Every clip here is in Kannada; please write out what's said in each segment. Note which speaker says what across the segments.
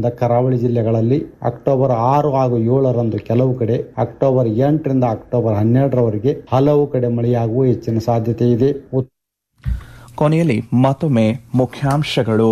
Speaker 1: ದ ಕರಾವಳಿ ಜಿಲ್ಲೆಗಳಲ್ಲಿ ಅಕ್ಟೋಬರ್ ಆರು ಹಾಗೂ ಏಳರಂದು ಕೆಲವು ಕಡೆ ಅಕ್ಟೋಬರ್ ಎಂಟರಿಂದ ಅಕ್ಟೋಬರ್ ಹನ್ನೆರಡರವರೆಗೆ ಹಲವು ಕಡೆ ಮಳೆಯಾಗುವ ಹೆಚ್ಚಿನ ಸಾಧ್ಯತೆ ಇದೆ ಉತ್-
Speaker 2: ಕೊನೆಯಲ್ಲಿ ಮತ್ತೊಮ್ಮೆ ಮುಖ್ಯಾಂಶಗಳು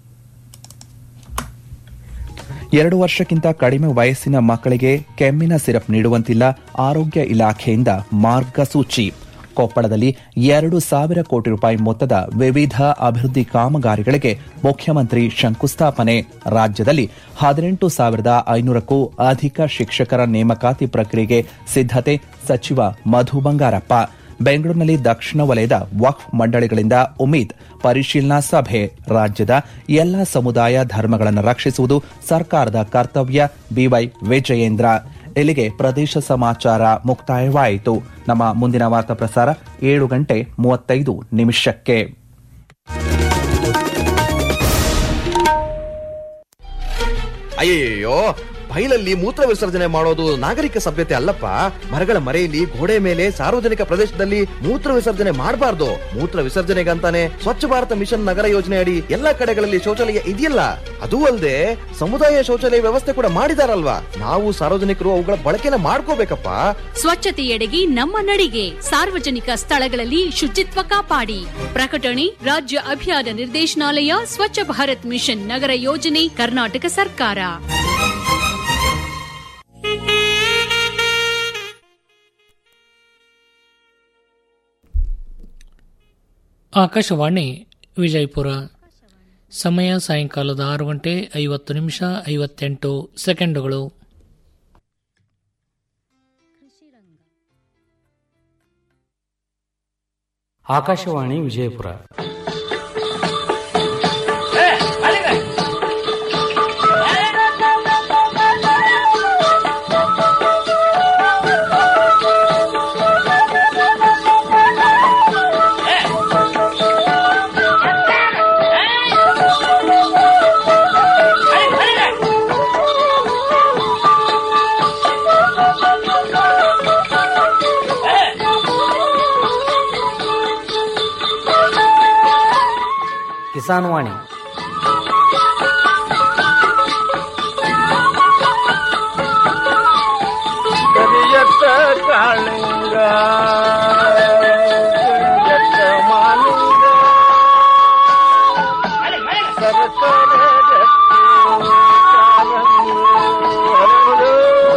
Speaker 2: ಎರಡು ವರ್ಷಕ್ಕಿಂತ ಕಡಿಮೆ ವಯಸ್ಸಿನ ಮಕ್ಕಳಿಗೆ ಕೆಮ್ಮಿನ ಸಿರಪ್ ನೀಡುವಂತಿಲ್ಲ ಆರೋಗ್ಯ ಇಲಾಖೆಯಿಂದ ಮಾರ್ಗಸೂಚಿ ಕೊಪ್ಪಳದಲ್ಲಿ ಎರಡು ಸಾವಿರ ಕೋಟಿ ರೂಪಾಯಿ ಮೊತ್ತದ ವಿವಿಧ ಅಭಿವೃದ್ಧಿ ಕಾಮಗಾರಿಗಳಿಗೆ ಮುಖ್ಯಮಂತ್ರಿ ಶಂಕುಸ್ಥಾಪನೆ ರಾಜ್ಯದಲ್ಲಿ ಹದಿನೆಂಟು ಸಾವಿರದ ಐನೂರಕ್ಕೂ ಅಧಿಕ ಶಿಕ್ಷಕರ ನೇಮಕಾತಿ ಪ್ರಕ್ರಿಯೆಗೆ ಸಿದ್ದತೆ ಸಚಿವ ಮಧು ಬಂಗಾರಪ್ಪ ಬೆಂಗಳೂರಿನಲ್ಲಿ ದಕ್ಷಿಣ ವಲಯದ ವಕ್ಫ್ ಮಂಡಳಿಗಳಿಂದ ಉಮೀದ್ ಪರಿಶೀಲನಾ ಸಭೆ ರಾಜ್ಯದ ಎಲ್ಲ ಸಮುದಾಯ ಧರ್ಮಗಳನ್ನು ರಕ್ಷಿಸುವುದು ಸರ್ಕಾರದ ಕರ್ತವ್ಯ ಬಿವೈ ವಿಜಯೇಂದ್ರ ಇಲ್ಲಿಗೆ ಪ್ರದೇಶ ಸಮಾಚಾರ ಮುಕ್ತಾಯವಾಯಿತು ನಮ್ಮ ಮುಂದಿನ ವಾರ್ತಾ ಪ್ರಸಾರ ಏಳು ಗಂಟೆ ಮೂವತ್ತೈದು ನಿಮಿಷಕ್ಕೆ
Speaker 3: ಅಯ್ಯಯ್ಯೋ ಬೈಲಲ್ಲಿ ಮೂತ್ರ ವಿಸರ್ಜನೆ ಮಾಡೋದು ನಾಗರಿಕ ಸಭ್ಯತೆ ಅಲ್ಲಪ್ಪ ಮರಗಳ ಮರೆಯಲ್ಲಿ ಗೋಡೆ ಮೇಲೆ ಸಾರ್ವಜನಿಕ ಪ್ರದೇಶದಲ್ಲಿ ಮೂತ್ರ ವಿಸರ್ಜನೆ ಮಾಡಬಾರ್ದು ಮೂತ್ರ ವಿಸರ್ಜನೆಗಂತಾನೆ ಸ್ವಚ್ಛ ಭಾರತ ಮಿಷನ್ ನಗರ ಯೋಜನೆ ಅಡಿ ಎಲ್ಲಾ ಕಡೆಗಳಲ್ಲಿ ಶೌಚಾಲಯ ಇದೆಯಲ್ಲ ಅದೂ ಅಲ್ಲದೆ ಸಮುದಾಯ ಶೌಚಾಲಯ ವ್ಯವಸ್ಥೆ ಕೂಡ ಮಾಡಿದಾರಲ್ವಾ ನಾವು ಸಾರ್ವಜನಿಕರು ಅವುಗಳ ಬಳಕೆನ ಮಾಡ್ಕೋಬೇಕಪ್ಪ
Speaker 4: ಸ್ವಚ್ಛತೆಯೆಡೆಗೆ ನಮ್ಮ ನಡಿಗೆ ಸಾರ್ವಜನಿಕ ಸ್ಥಳಗಳಲ್ಲಿ ಶುಚಿತ್ವ ಕಾಪಾಡಿ ಪ್ರಕಟಣೆ ರಾಜ್ಯ ಅಭಿಯಾನ ನಿರ್ದೇಶನಾಲಯ ಸ್ವಚ್ಛ ಭಾರತ್ ಮಿಷನ್ ನಗರ ಯೋಜನೆ ಕರ್ನಾಟಕ ಸರ್ಕಾರ
Speaker 5: ಆಕಾಶವಾಣಿ ವಿಜಯಪುರ ಸಮಯ ಸಾಯಂಕಾಲದ ಆರು ಗಂಟೆ ಐವತ್ತು ನಿಮಿಷ ಐವತ್ತೆಂಟು ಸೆಕೆಂಡುಗಳು
Speaker 6: ಆಕಾಶವಾಣಿ ವಿಜಯಪುರ ಕಿಸಾನ್ ವಾಣಿ
Speaker 7: ಕರಿಯತ್ತ ಕಾಳಿಂಗ ಕರಿಯತ್ತ ಮಾಲಿಂಗ ಸರಸರ ರತ್ನ ಕಾರಂಗಿ ಹರಡು.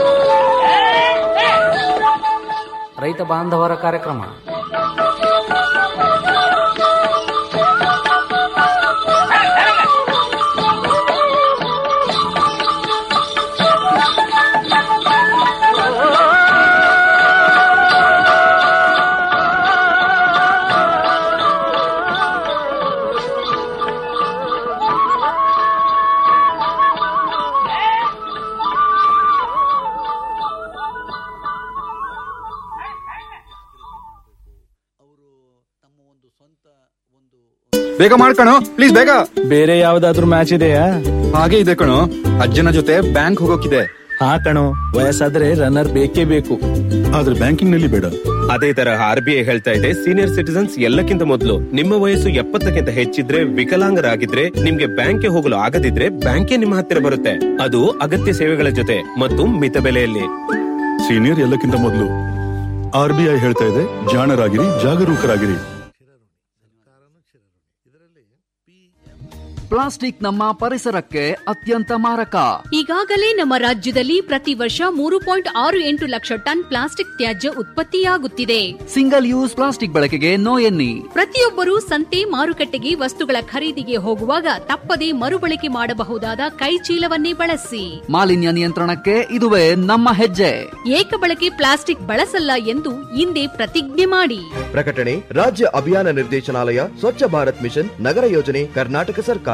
Speaker 6: ರೈತ ಬಾಂಧವರ ಕಾರ್ಯಕ್ರಮ
Speaker 8: ಬೇಗ ಮಾಡ್ಕಣೋ ಪ್ಲೀಸ್ ಬೇಗ
Speaker 9: ಬೇರೆ ಯಾವ್ದಾದ್ರು ಮ್ಯಾಚ್ ಇದೆಯಾ
Speaker 8: ಹಾಗೆ ಇದೆ ಕಣೋ ಅಜ್ಜನ ಜೊತೆ ಬ್ಯಾಂಕ್ ಹೋಗೋಕಿದೆ
Speaker 9: ಹಾ ಕಣೋ ವಯಸ್ಸಾದ್ರೆ ರನ್ನರ್ ಬೇಕೇ ಬೇಕು
Speaker 10: ಆದ್ರೆ ಬ್ಯಾಂಕಿಂಗ್ ನಲ್ಲಿ ಬೇಡ
Speaker 11: ಅದೇ ತರಹ ಆರ್ ಬಿ ಐ ಹೇಳ್ತಾ ಇದೆ ಸೀನಿಯರ್ ಸಿಟಿಸನ್ಸ್ ಎಲ್ಲಕ್ಕಿಂತ ಮೊದಲು ನಿಮ್ಮ ವಯಸ್ಸು ಎಪ್ಪತ್ತಕ್ಕಿಂತ ಹೆಚ್ಚಿದ್ರೆ ವಿಕಲಾಂಗರಾಗಿದ್ರೆ ನಿಮ್ಗೆ ಬ್ಯಾಂಕ್ಗೆ ಹೋಗಲು ಆಗದಿದ್ರೆ ಬ್ಯಾಂಕೇ ನಿಮ್ಮ ಹತ್ತಿರ ಬರುತ್ತೆ ಅದು ಅಗತ್ಯ ಸೇವೆಗಳ ಜೊತೆ ಮತ್ತು ಮಿತ ಬೆಲೆಯಲ್ಲಿ
Speaker 10: ಸೀನಿಯರ್ ಎಲ್ಲಕ್ಕಿಂತ ಮೊದಲು ಆರ್ ಬಿ ಐ ಹೇಳ್ತಾ ಇದೆ ಜಾಣರಾಗಿರಿ ಜಾಗರೂಕರಾಗಿರಿ
Speaker 12: ಪ್ಲಾಸ್ಟಿಕ್ ನಮ್ಮ ಪರಿಸರಕ್ಕೆ ಅತ್ಯಂತ ಮಾರಕ
Speaker 4: ಈಗಾಗಲೇ ನಮ್ಮ ರಾಜ್ಯದಲ್ಲಿ ಪ್ರತಿ ವರ್ಷ ಮೂರು ಪಾಯಿಂಟ್ ಆರು ಎಂಟು ಲಕ್ಷ ಟನ್ ಪ್ಲಾಸ್ಟಿಕ್ ತ್ಯಾಜ್ಯ ಉತ್ಪತ್ತಿಯಾಗುತ್ತಿದೆ
Speaker 12: ಸಿಂಗಲ್ ಯೂಸ್ ಪ್ಲಾಸ್ಟಿಕ್ ಬಳಕೆಗೆ ನೋ ಎನ್ನಿ
Speaker 4: ಪ್ರತಿಯೊಬ್ಬರೂ ಸಂತೆ ಮಾರುಕಟ್ಟೆಗೆ ವಸ್ತುಗಳ ಖರೀದಿಗೆ ಹೋಗುವಾಗ ತಪ್ಪದೇ ಮರುಬಳಕೆ ಮಾಡಬಹುದಾದ ಕೈಚೀಲವನ್ನೇ ಬಳಸಿ
Speaker 12: ಮಾಲಿನ್ಯ ನಿಯಂತ್ರಣಕ್ಕೆ ಇದುವೇ ನಮ್ಮ ಹೆಜ್ಜೆ
Speaker 4: ಏಕಬಳಕೆ ಪ್ಲಾಸ್ಟಿಕ್ ಬಳಸಲ್ಲ ಎಂದು ಇಂದೇ ಪ್ರತಿಜ್ಞೆ ಮಾಡಿ
Speaker 3: ಪ್ರಕಟಣೆ ರಾಜ್ಯ ಅಭಿಯಾನ ನಿರ್ದೇಶನಾಲಯ ಸ್ವಚ್ಛ ಭಾರತ್ ಮಿಷನ್ ನಗರ ಯೋಜನೆ ಕರ್ನಾಟಕ ಸರ್ಕಾರ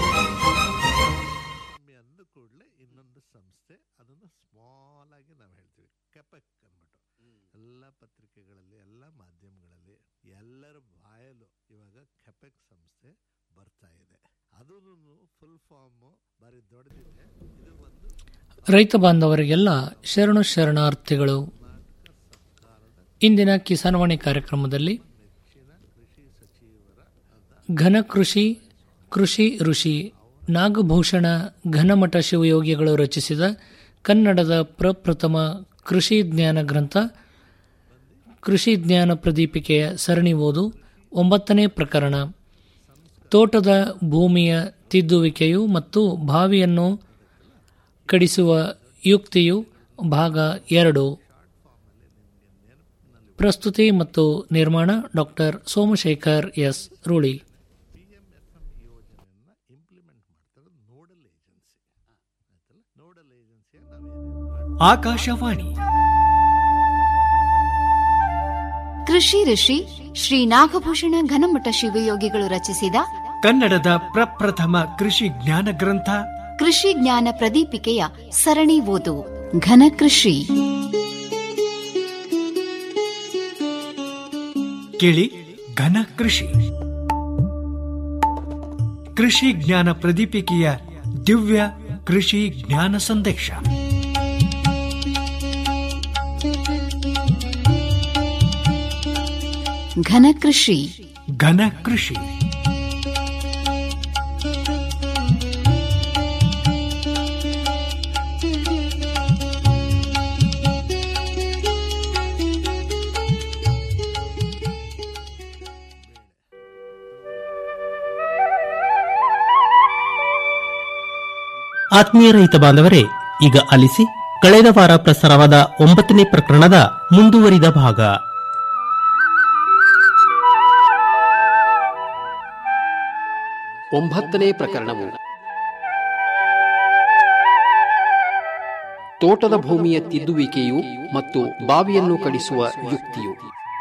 Speaker 13: ಎಲ್ಲ ಪತ್ರಿಕೆಗಳಲ್ಲಿ ಎಲ್ಲ ಮಾಧ್ಯಮಗಳಲ್ಲಿ ಎಲ್ಲರ ಬಾಯಲು ಇವಾಗ ಕೆಪೆಕ್ ಸಂಸ್ಥೆ ಬರ್ತಾ ಇದೆ ಅದೂ ಫುಲ್ ಫಾರ್ಮು ಬಾರಿ ದೊಡ್ಡದಿದೆ ಇದು ಒಂದು
Speaker 5: ರೈತ ಬಾಂಧವರಿಗೆಲ್ಲ ಶರಣು ಶರಣಾರ್ಥಿಗಳು ಇಂದಿನ ಕಿಸಾನ್ವಾಣಿ ಕಾರ್ಯಕ್ರಮದಲ್ಲಿ ಘನ ಕೃಷಿ ಕೃಷಿ ಋಷಿ ನಾಗಭೂಷಣ ಘನಮಠ ಶಿವಯೋಗಿಗಳು ರಚಿಸಿದ ಕನ್ನಡದ ಪ್ರಪ್ರಥಮ ಕೃಷಿ ಜ್ಞಾನ ಗ್ರಂಥ ಕೃಷಿ ಜ್ಞಾನ ಪ್ರದೀಪಿಕೆಯ ಸರಣಿ ಓದು ಒಂಬತ್ತನೇ ಪ್ರಕರಣ ತೋಟದ ಭೂಮಿಯ ತಿದ್ದುವಿಕೆಯು ಮತ್ತು ಬಾವಿಯನ್ನು ಕಡಿಸುವ ಯುಕ್ತಿಯು ಭಾಗ ಎರಡು ಪ್ರಸ್ತುತಿ ಮತ್ತು ನಿರ್ಮಾಣ ಡಾಕ್ಟರ್ ಸೋಮಶೇಖರ್ ಎಸ್ ರೂಳಿ
Speaker 14: ಆಕಾಶವಾಣಿ
Speaker 15: ಕೃಷಿ ಋಷಿ ಶ್ರೀ ನಾಗಭೂಷಣ ಘನಮಠ ಶಿವಯೋಗಿಗಳು ರಚಿಸಿದ
Speaker 14: ಕನ್ನಡದ ಪ್ರಪ್ರಥಮ ಕೃಷಿ ಜ್ಞಾನ ಗ್ರಂಥ
Speaker 15: ಕೃಷಿ ಜ್ಞಾನ ಪ್ರದೀಪಿಕೆಯ ಸರಣಿ ಓದು ಘನ ಕೃಷಿ
Speaker 14: ಕೇಳಿ ಘನ ಕೃಷಿ ಕೃಷಿ ಜ್ಞಾನ ಪ್ರದೀಪಿಕೆಯ ದಿವ್ಯ ಕೃಷಿ ಜ್ಞಾನ ಸಂದೇಶ
Speaker 15: ಘನ ಕೃಷಿ
Speaker 14: ಘನ ಕೃಷಿ
Speaker 16: ಆತ್ಮೀಯ ರೈತ ಬಾಂಧವರೇ ಈಗ ಆಲಿಸಿ ಕಳೆದ ವಾರ ಪ್ರಸಾರವಾದ ಒಂಬತ್ತನೇ ಪ್ರಕರಣದ ಮುಂದುವರಿದ ಭಾಗ
Speaker 17: ಒಂಬತ್ತನೇ ಪ್ರಕರಣವು ತೋಟದ ಭೂಮಿಯ ತಿದ್ದುವಿಕೆಯು ಮತ್ತು ಬಾವಿಯನ್ನು ಕಡಿಸುವ ಯುಕ್ತಿಯು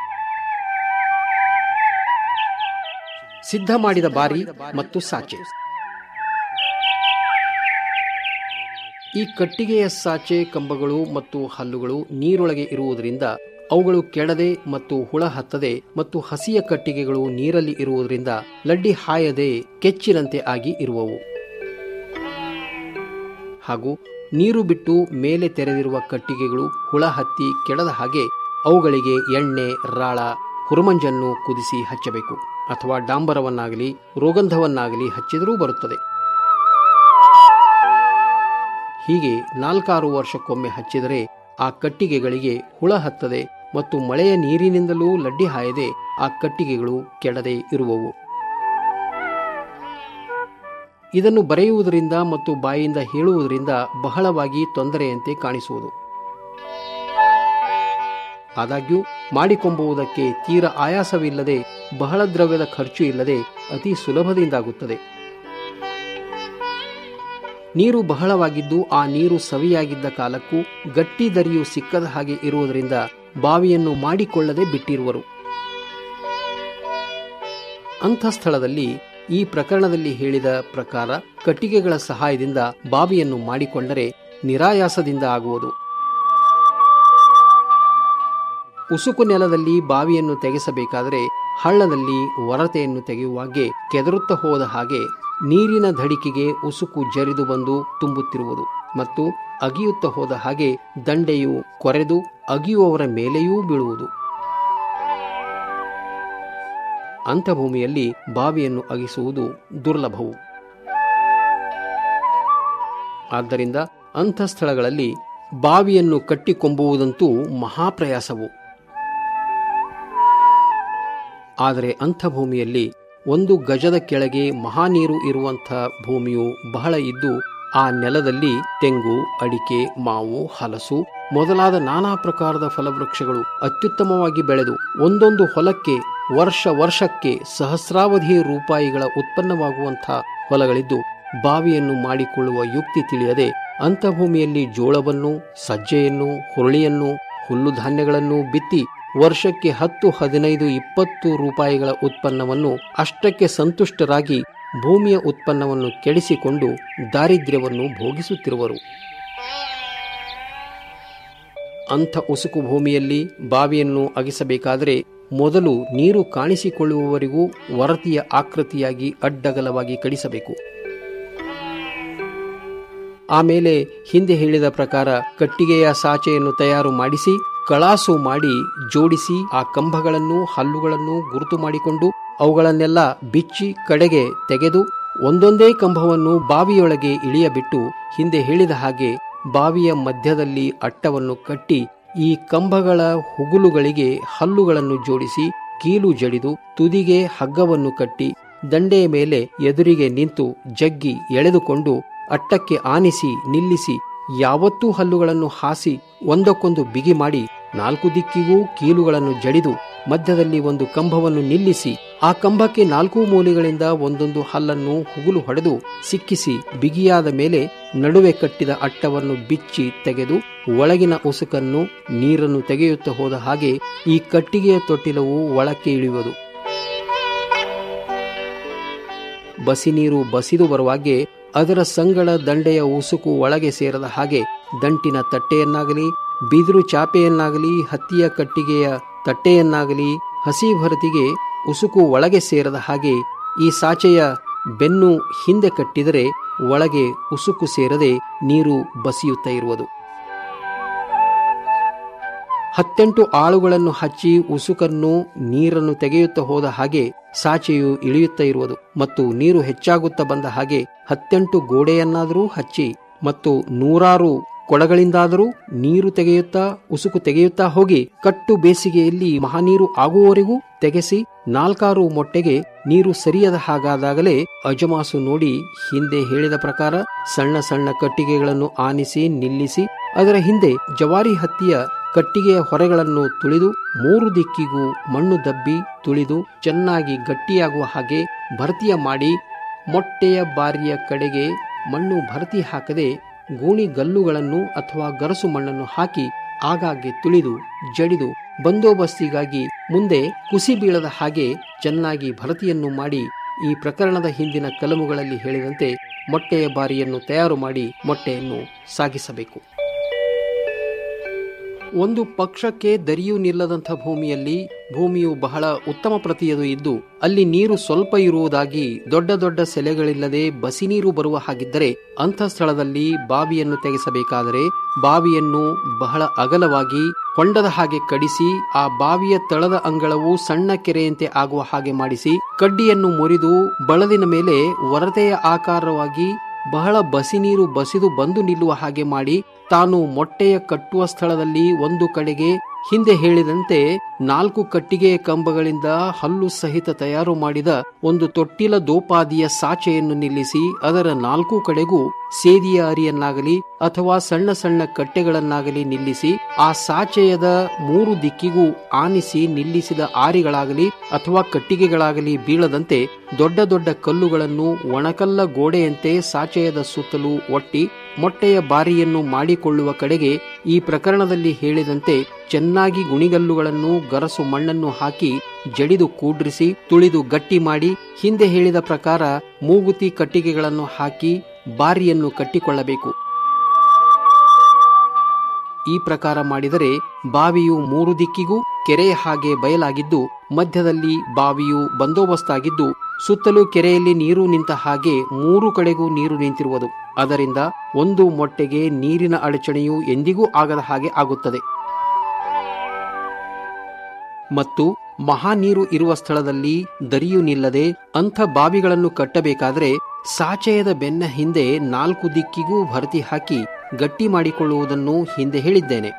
Speaker 17: ಸಿದ್ಧ ಮಾಡಿದ ಬಾರಿ ಮತ್ತು ಸಾಚೆ ಈ ಕಟ್ಟಿಗೆಯ ಸಾಚೆ ಕಂಬಗಳು ಮತ್ತು ಹಲ್ಲುಗಳು ನೀರೊಳಗೆ ಇರುವುದರಿಂದ ಅವುಗಳು ಕೆಡದೆ ಮತ್ತು ಹುಳ ಹತ್ತದೆ ಮತ್ತು ಹಸಿಯ ಕಟ್ಟಿಗೆಗಳು ನೀರಲ್ಲಿ ಇರುವುದರಿಂದ ಲಡ್ಡಿ ಹಾಯದೆ ಕೆಚ್ಚಿನಂತೆ ಆಗಿ ಇರುವವು ಹಾಗೂ ನೀರು ಬಿಟ್ಟು ಮೇಲೆ ತೆರೆದಿರುವ ಕಟ್ಟಿಗೆಗಳು ಹುಳ ಹತ್ತಿ ಕೆಡದ ಹಾಗೆ ಅವುಗಳಿಗೆ ಎಣ್ಣೆ ರಾಳ ಹುರುಮಂಜನ್ನು ಕುದಿಸಿ ಹಚ್ಚಬೇಕು ಅಥವಾ ಡಾಂಬರವನ್ನಾಗಲಿ ರೋಗಂಧವನ್ನಾಗಲಿ ಹಚ್ಚಿದರೂ ಬರುತ್ತದೆ ಹೀಗೆ ನಾಲ್ಕಾರು ವರ್ಷಕ್ಕೊಮ್ಮೆ ಹಚ್ಚಿದರೆ ಆ ಕಟ್ಟಿಗೆಗಳಿಗೆ ಹುಳ ಹತ್ತದೆ ಮತ್ತು ಮಳೆಯ ನೀರಿನಿಂದಲೂ ಲಡ್ಡಿ ಹಾಯದೆ ಆ ಕಟ್ಟಿಗೆಗಳು ಕೆಡದೆ ಇರುವವು ಇದನ್ನು ಬರೆಯುವುದರಿಂದ ಮತ್ತು ಬಾಯಿಂದ ಹೇಳುವುದರಿಂದ ಬಹಳವಾಗಿ ತೊಂದರೆಯಂತೆ ಕಾಣಿಸುವುದು ಆದಾಗ್ಯೂ ಮಾಡಿಕೊಂಬುವುದಕ್ಕೆ ತೀರ ಆಯಾಸವಿಲ್ಲದೆ ಬಹಳ ದ್ರವ್ಯದ ಖರ್ಚು ಇಲ್ಲದೆ ಅತಿ ಸುಲಭದಿಂದಾಗುತ್ತದೆ ನೀರು ಬಹಳವಾಗಿದ್ದು ಆ ನೀರು ಸವಿಯಾಗಿದ್ದ ಕಾಲಕ್ಕೂ ಗಟ್ಟಿ ದರಿಯು ಸಿಕ್ಕದ ಹಾಗೆ ಇರುವುದರಿಂದ ಬಾವಿಯನ್ನು ಮಾಡಿಕೊಳ್ಳದೆ ಬಿಟ್ಟಿರುವರು ಅಂಥ ಸ್ಥಳದಲ್ಲಿ ಈ ಪ್ರಕರಣದಲ್ಲಿ ಹೇಳಿದ ಪ್ರಕಾರ ಕಟ್ಟಿಗೆಗಳ ಸಹಾಯದಿಂದ ಬಾವಿಯನ್ನು ಮಾಡಿಕೊಂಡರೆ ನಿರಾಯಾಸದಿಂದ ಆಗುವುದು ಉಸುಕು ನೆಲದಲ್ಲಿ ಬಾವಿಯನ್ನು ತೆಗೆಸಬೇಕಾದರೆ ಹಳ್ಳದಲ್ಲಿ ಒರತೆಯನ್ನು ತೆಗೆಯುವಾಗೆ ಕೆದರುತ್ತಾ ಹೋದ ಹಾಗೆ ನೀರಿನ ಧಡಿಕೆಗೆ ಉಸುಕು ಜರಿದು ಬಂದು ತುಂಬುತ್ತಿರುವುದು ಮತ್ತು ಅಗಿಯುತ್ತಾ ಹೋದ ಹಾಗೆ ದಂಡೆಯು ಕೊರೆದು ಅಗಿಯುವವರ ಮೇಲೆಯೂ ಬೀಳುವುದು ಅಂಥ ಭೂಮಿಯಲ್ಲಿ ಬಾವಿಯನ್ನು ಅಗಿಸುವುದು ದುರ್ಲಭವು ಆದ್ದರಿಂದ ಅಂಥ ಸ್ಥಳಗಳಲ್ಲಿ ಬಾವಿಯನ್ನು ಕಟ್ಟಿಕೊಂಬುವುದಂತೂ ಮಹಾಪ್ರಯಾಸವು ಆದರೆ ಅಂಥ ಭೂಮಿಯಲ್ಲಿ ಒಂದು ಗಜದ ಕೆಳಗೆ ಮಹಾನೀರು ಇರುವಂಥ ಭೂಮಿಯು ಬಹಳ ಇದ್ದು ಆ ನೆಲದಲ್ಲಿ ತೆಂಗು ಅಡಿಕೆ ಮಾವು ಹಲಸು ಮೊದಲಾದ ನಾನಾ ಪ್ರಕಾರದ ಫಲವೃಕ್ಷಗಳು ಅತ್ಯುತ್ತಮವಾಗಿ ಬೆಳೆದು ಒಂದೊಂದು ಹೊಲಕ್ಕೆ ವರ್ಷ ವರ್ಷಕ್ಕೆ ಸಹಸ್ರಾವಧಿ ರೂಪಾಯಿಗಳ ಉತ್ಪನ್ನವಾಗುವಂಥ ಹೊಲಗಳಿದ್ದು ಬಾವಿಯನ್ನು ಮಾಡಿಕೊಳ್ಳುವ ಯುಕ್ತಿ ತಿಳಿಯದೆ ಅಂಥ ಭೂಮಿಯಲ್ಲಿ ಜೋಳವನ್ನು ಸಜ್ಜೆಯನ್ನು ಹುರುಳಿಯನ್ನು ಹುಲ್ಲು ಧಾನ್ಯಗಳನ್ನು ಬಿತ್ತಿ ವರ್ಷಕ್ಕೆ ಹತ್ತು ಹದಿನೈದು ಇಪ್ಪತ್ತು ರೂಪಾಯಿಗಳ ಉತ್ಪನ್ನವನ್ನು ಅಷ್ಟಕ್ಕೆ ಸಂತುಷ್ಟರಾಗಿ ಭೂಮಿಯ ಉತ್ಪನ್ನವನ್ನು ಕೆಡಿಸಿಕೊಂಡು ದಾರಿದ್ರ್ಯವನ್ನು ಭೋಗಿಸುತ್ತಿರುವರು ಅಂಥ ಉಸುಕು ಭೂಮಿಯಲ್ಲಿ ಬಾವಿಯನ್ನು ಅಗಿಸಬೇಕಾದರೆ ಮೊದಲು ನೀರು ಕಾಣಿಸಿಕೊಳ್ಳುವವರೆಗೂ ವರತಿಯ ಆಕೃತಿಯಾಗಿ ಅಡ್ಡಗಲವಾಗಿ ಕಡಿಸಬೇಕು ಆಮೇಲೆ ಹಿಂದೆ ಹೇಳಿದ ಪ್ರಕಾರ ಕಟ್ಟಿಗೆಯ ಸಾಚೆಯನ್ನು ತಯಾರು ಮಾಡಿಸಿ ಕಳಾಸು ಮಾಡಿ ಜೋಡಿಸಿ ಆ ಕಂಬಗಳನ್ನು ಹಲ್ಲುಗಳನ್ನು ಗುರುತು ಮಾಡಿಕೊಂಡು ಅವುಗಳನ್ನೆಲ್ಲ ಬಿಚ್ಚಿ ಕಡೆಗೆ ತೆಗೆದು ಒಂದೊಂದೇ ಕಂಬವನ್ನು ಬಾವಿಯೊಳಗೆ ಇಳಿಯಬಿಟ್ಟು ಹಿಂದೆ ಹೇಳಿದ ಹಾಗೆ ಬಾವಿಯ ಮಧ್ಯದಲ್ಲಿ ಅಟ್ಟವನ್ನು ಕಟ್ಟಿ ಈ ಕಂಬಗಳ ಹುಗುಲುಗಳಿಗೆ ಹಲ್ಲುಗಳನ್ನು ಜೋಡಿಸಿ ಕೀಲು ಜಡಿದು ತುದಿಗೆ ಹಗ್ಗವನ್ನು ಕಟ್ಟಿ ದಂಡೆಯ ಮೇಲೆ ಎದುರಿಗೆ ನಿಂತು ಜಗ್ಗಿ ಎಳೆದುಕೊಂಡು ಅಟ್ಟಕ್ಕೆ ಆನಿಸಿ ನಿಲ್ಲಿಸಿ ಯಾವತ್ತೂ ಹಲ್ಲುಗಳನ್ನು ಹಾಸಿ ಒಂದಕ್ಕೊಂದು ಬಿಗಿ ಮಾಡಿ ನಾಲ್ಕು ದಿಕ್ಕಿಗೂ ಕೀಲುಗಳನ್ನು ಜಡಿದು ಮಧ್ಯದಲ್ಲಿ ಒಂದು ಕಂಬವನ್ನು ನಿಲ್ಲಿಸಿ ಆ ಕಂಬಕ್ಕೆ ನಾಲ್ಕು ಮೂಲೆಗಳಿಂದ ಒಂದೊಂದು ಹಲ್ಲನ್ನು ಹುಗುಲು ಹೊಡೆದು ಸಿಕ್ಕಿಸಿ ಬಿಗಿಯಾದ ಮೇಲೆ ನಡುವೆ ಕಟ್ಟಿದ ಅಟ್ಟವನ್ನು ಬಿಚ್ಚಿ ತೆಗೆದು ಒಳಗಿನ ಉಸುಕನ್ನು ನೀರನ್ನು ತೆಗೆಯುತ್ತಾ ಹೋದ ಹಾಗೆ ಈ ಕಟ್ಟಿಗೆಯ ತೊಟ್ಟಿಲವು ಒಳಕ್ಕೆ ಇಳಿಯುವುದು ಬಸಿ ನೀರು ಬಸಿದು ಬರುವಾಗೆ ಅದರ ಸಂಗಳ ದಂಡೆಯ ಉಸುಕು ಒಳಗೆ ಸೇರದ ಹಾಗೆ ದಂಟಿನ ತಟ್ಟೆಯನ್ನಾಗಲಿ ಬಿದಿರು ಚಾಪೆಯನ್ನಾಗಲಿ ಹತ್ತಿಯ ಕಟ್ಟಿಗೆಯ ತಟ್ಟೆಯನ್ನಾಗಲಿ ಹಸಿ ಭರತಿಗೆ ಉಸುಕು ಒಳಗೆ ಸೇರದ ಹಾಗೆ ಈ ಸಾಚೆಯ ಬೆನ್ನು ಹಿಂದೆ ಕಟ್ಟಿದರೆ ಒಳಗೆ ಉಸುಕು ಸೇರದೆ ನೀರು ಬಸಿಯುತ್ತಾ ಇರುವುದು ಹತ್ತೆಂಟು ಆಳುಗಳನ್ನು ಹಚ್ಚಿ ಉಸುಕನ್ನು ನೀರನ್ನು ತೆಗೆಯುತ್ತಾ ಹೋದ ಹಾಗೆ ಸಾಚೆಯು ಇಳಿಯುತ್ತಾ ಇರುವುದು ಮತ್ತು ನೀರು ಹೆಚ್ಚಾಗುತ್ತಾ ಬಂದ ಹಾಗೆ ಹತ್ತೆಂಟು ಗೋಡೆಯನ್ನಾದರೂ ಹಚ್ಚಿ ಮತ್ತು ನೂರಾರು ಕೊಳಗಳಿಂದಾದರೂ ನೀರು ತೆಗೆಯುತ್ತಾ ಉಸುಕು ತೆಗೆಯುತ್ತಾ ಹೋಗಿ ಕಟ್ಟು ಬೇಸಿಗೆಯಲ್ಲಿ ಮಹಾನೀರು ಆಗುವವರೆಗೂ ತೆಗೆಸಿ ನಾಲ್ಕಾರು ಮೊಟ್ಟೆಗೆ ನೀರು ಸರಿಯದ ಹಾಗಾದಾಗಲೇ ಅಜಮಾಸು ನೋಡಿ ಹಿಂದೆ ಹೇಳಿದ ಪ್ರಕಾರ ಸಣ್ಣ ಸಣ್ಣ ಕಟ್ಟಿಗೆಗಳನ್ನು ಆನಿಸಿ ನಿಲ್ಲಿಸಿ ಅದರ ಹಿಂದೆ ಜವಾರಿ ಹತ್ತಿಯ ಕಟ್ಟಿಗೆಯ ಹೊರೆಗಳನ್ನು ತುಳಿದು ಮೂರು ದಿಕ್ಕಿಗೂ ಮಣ್ಣು ದಬ್ಬಿ ತುಳಿದು ಚೆನ್ನಾಗಿ ಗಟ್ಟಿಯಾಗುವ ಹಾಗೆ ಭರ್ತಿಯ ಮಾಡಿ ಮೊಟ್ಟೆಯ ಬಾರಿಯ ಕಡೆಗೆ ಮಣ್ಣು ಭರ್ತಿ ಹಾಕದೆ ಗೂಣಿ ಗಲ್ಲುಗಳನ್ನು ಅಥವಾ ಗರಸು ಮಣ್ಣನ್ನು ಹಾಕಿ ಆಗಾಗ್ಗೆ ತುಳಿದು ಜಡಿದು ಬಂದೋಬಸ್ತಿಗಾಗಿ ಮುಂದೆ ಕುಸಿ ಬೀಳದ ಹಾಗೆ ಚೆನ್ನಾಗಿ ಭರತಿಯನ್ನು ಮಾಡಿ ಈ ಪ್ರಕರಣದ ಹಿಂದಿನ ಕಲಮುಗಳಲ್ಲಿ ಹೇಳಿದಂತೆ ಮೊಟ್ಟೆಯ ಬಾರಿಯನ್ನು ತಯಾರು ಮಾಡಿ ಮೊಟ್ಟೆಯನ್ನು ಸಾಗಿಸಬೇಕು ಒಂದು ಪಕ್ಷಕ್ಕೆ ದರಿಯೂ ನಿಲ್ಲದಂಥ ಭೂಮಿಯಲ್ಲಿ ಭೂಮಿಯು ಬಹಳ ಉತ್ತಮ ಪ್ರತಿಯದು ಇದ್ದು ಅಲ್ಲಿ ನೀರು ಸ್ವಲ್ಪ ಇರುವುದಾಗಿ ದೊಡ್ಡ ದೊಡ್ಡ ಸೆಲೆಗಳಿಲ್ಲದೆ ಬಸಿ ನೀರು ಬರುವ ಹಾಗಿದ್ದರೆ ಅಂಥ ಸ್ಥಳದಲ್ಲಿ ಬಾವಿಯನ್ನು ತೆಗೆಸಬೇಕಾದರೆ ಬಾವಿಯನ್ನು ಬಹಳ ಅಗಲವಾಗಿ ಹೊಂಡದ ಹಾಗೆ ಕಡಿಸಿ ಆ ಬಾವಿಯ ತಳದ ಅಂಗಳವು ಸಣ್ಣ ಕೆರೆಯಂತೆ ಆಗುವ ಹಾಗೆ ಮಾಡಿಸಿ ಕಡ್ಡಿಯನ್ನು ಮುರಿದು ಬಳದಿನ ಮೇಲೆ ಒರತೆಯ ಆಕಾರವಾಗಿ ಬಹಳ ಬಸಿ ನೀರು ಬಸಿದು ಬಂದು ನಿಲ್ಲುವ ಹಾಗೆ ಮಾಡಿ ತಾನು ಮೊಟ್ಟೆಯ ಕಟ್ಟುವ ಸ್ಥಳದಲ್ಲಿ ಒಂದು ಕಡೆಗೆ ಹಿಂದೆ ಹೇಳಿದಂತೆ ನಾಲ್ಕು ಕಟ್ಟಿಗೆಯ ಕಂಬಗಳಿಂದ ಹಲ್ಲು ಸಹಿತ ತಯಾರು ಮಾಡಿದ ಒಂದು ತೊಟ್ಟಿಲ ದೋಪಾದಿಯ ಸಾಚೆಯನ್ನು ನಿಲ್ಲಿಸಿ ಅದರ ನಾಲ್ಕು ಕಡೆಗೂ ಸೇದಿಯ ಅರಿಯನ್ನಾಗಲಿ ಅಥವಾ ಸಣ್ಣ ಸಣ್ಣ ಕಟ್ಟೆಗಳನ್ನಾಗಲಿ ನಿಲ್ಲಿಸಿ ಆ ಸಾಚೆಯದ ಮೂರು ದಿಕ್ಕಿಗೂ ಆನಿಸಿ ನಿಲ್ಲಿಸಿದ ಆರಿಗಳಾಗಲಿ ಅಥವಾ ಕಟ್ಟಿಗೆಗಳಾಗಲಿ ಬೀಳದಂತೆ ದೊಡ್ಡ ದೊಡ್ಡ ಕಲ್ಲುಗಳನ್ನು ಒಣಕಲ್ಲ ಗೋಡೆಯಂತೆ ಸಾಚೆಯದ ಸುತ್ತಲೂ ಒಟ್ಟಿ ಮೊಟ್ಟೆಯ ಬಾರಿಯನ್ನು ಮಾಡಿಕೊಳ್ಳುವ ಕಡೆಗೆ ಈ ಪ್ರಕರಣದಲ್ಲಿ ಹೇಳಿದಂತೆ ಚೆನ್ನಾಗಿ ಗುಣಿಗಲ್ಲುಗಳನ್ನು ಗರಸು ಮಣ್ಣನ್ನು ಹಾಕಿ ಜಡಿದು ಕೂಡ್ರಿಸಿ ತುಳಿದು ಗಟ್ಟಿ ಮಾಡಿ ಹಿಂದೆ ಹೇಳಿದ ಪ್ರಕಾರ ಮೂಗುತಿ ಕಟ್ಟಿಗೆಗಳನ್ನು ಹಾಕಿ ಬಾರಿಯನ್ನು ಕಟ್ಟಿಕೊಳ್ಳಬೇಕು ಈ ಪ್ರಕಾರ ಮಾಡಿದರೆ ಬಾವಿಯು ಮೂರು ದಿಕ್ಕಿಗೂ ಕೆರೆಯ ಹಾಗೆ ಬಯಲಾಗಿದ್ದು ಮಧ್ಯದಲ್ಲಿ ಬಾವಿಯು ಬಂದೋಬಸ್ತಾಗಿದ್ದು ಸುತ್ತಲೂ ಕೆರೆಯಲ್ಲಿ ನೀರು ನಿಂತ ಹಾಗೆ ಮೂರು ಕಡೆಗೂ ನೀರು ನಿಂತಿರುವುದು ಅದರಿಂದ ಒಂದು ಮೊಟ್ಟೆಗೆ ನೀರಿನ ಅಡಚಣೆಯು ಎಂದಿಗೂ ಆಗದ ಹಾಗೆ ಆಗುತ್ತದೆ ಮತ್ತು ಮಹಾ ನೀರು ಇರುವ ಸ್ಥಳದಲ್ಲಿ ದರಿಯು ನಿಲ್ಲದೆ ಅಂಥ ಬಾವಿಗಳನ್ನು ಕಟ್ಟಬೇಕಾದರೆ ಸಾಚೆಯದ ಬೆನ್ನ ಹಿಂದೆ ನಾಲ್ಕು ದಿಕ್ಕಿಗೂ ಭರ್ತಿ ಹಾಕಿ ಗಟ್ಟಿ ಮಾಡಿಕೊಳ್ಳುವುದನ್ನು ಹಿಂದೆ ಹೇಳಿದ್ದೇನೆ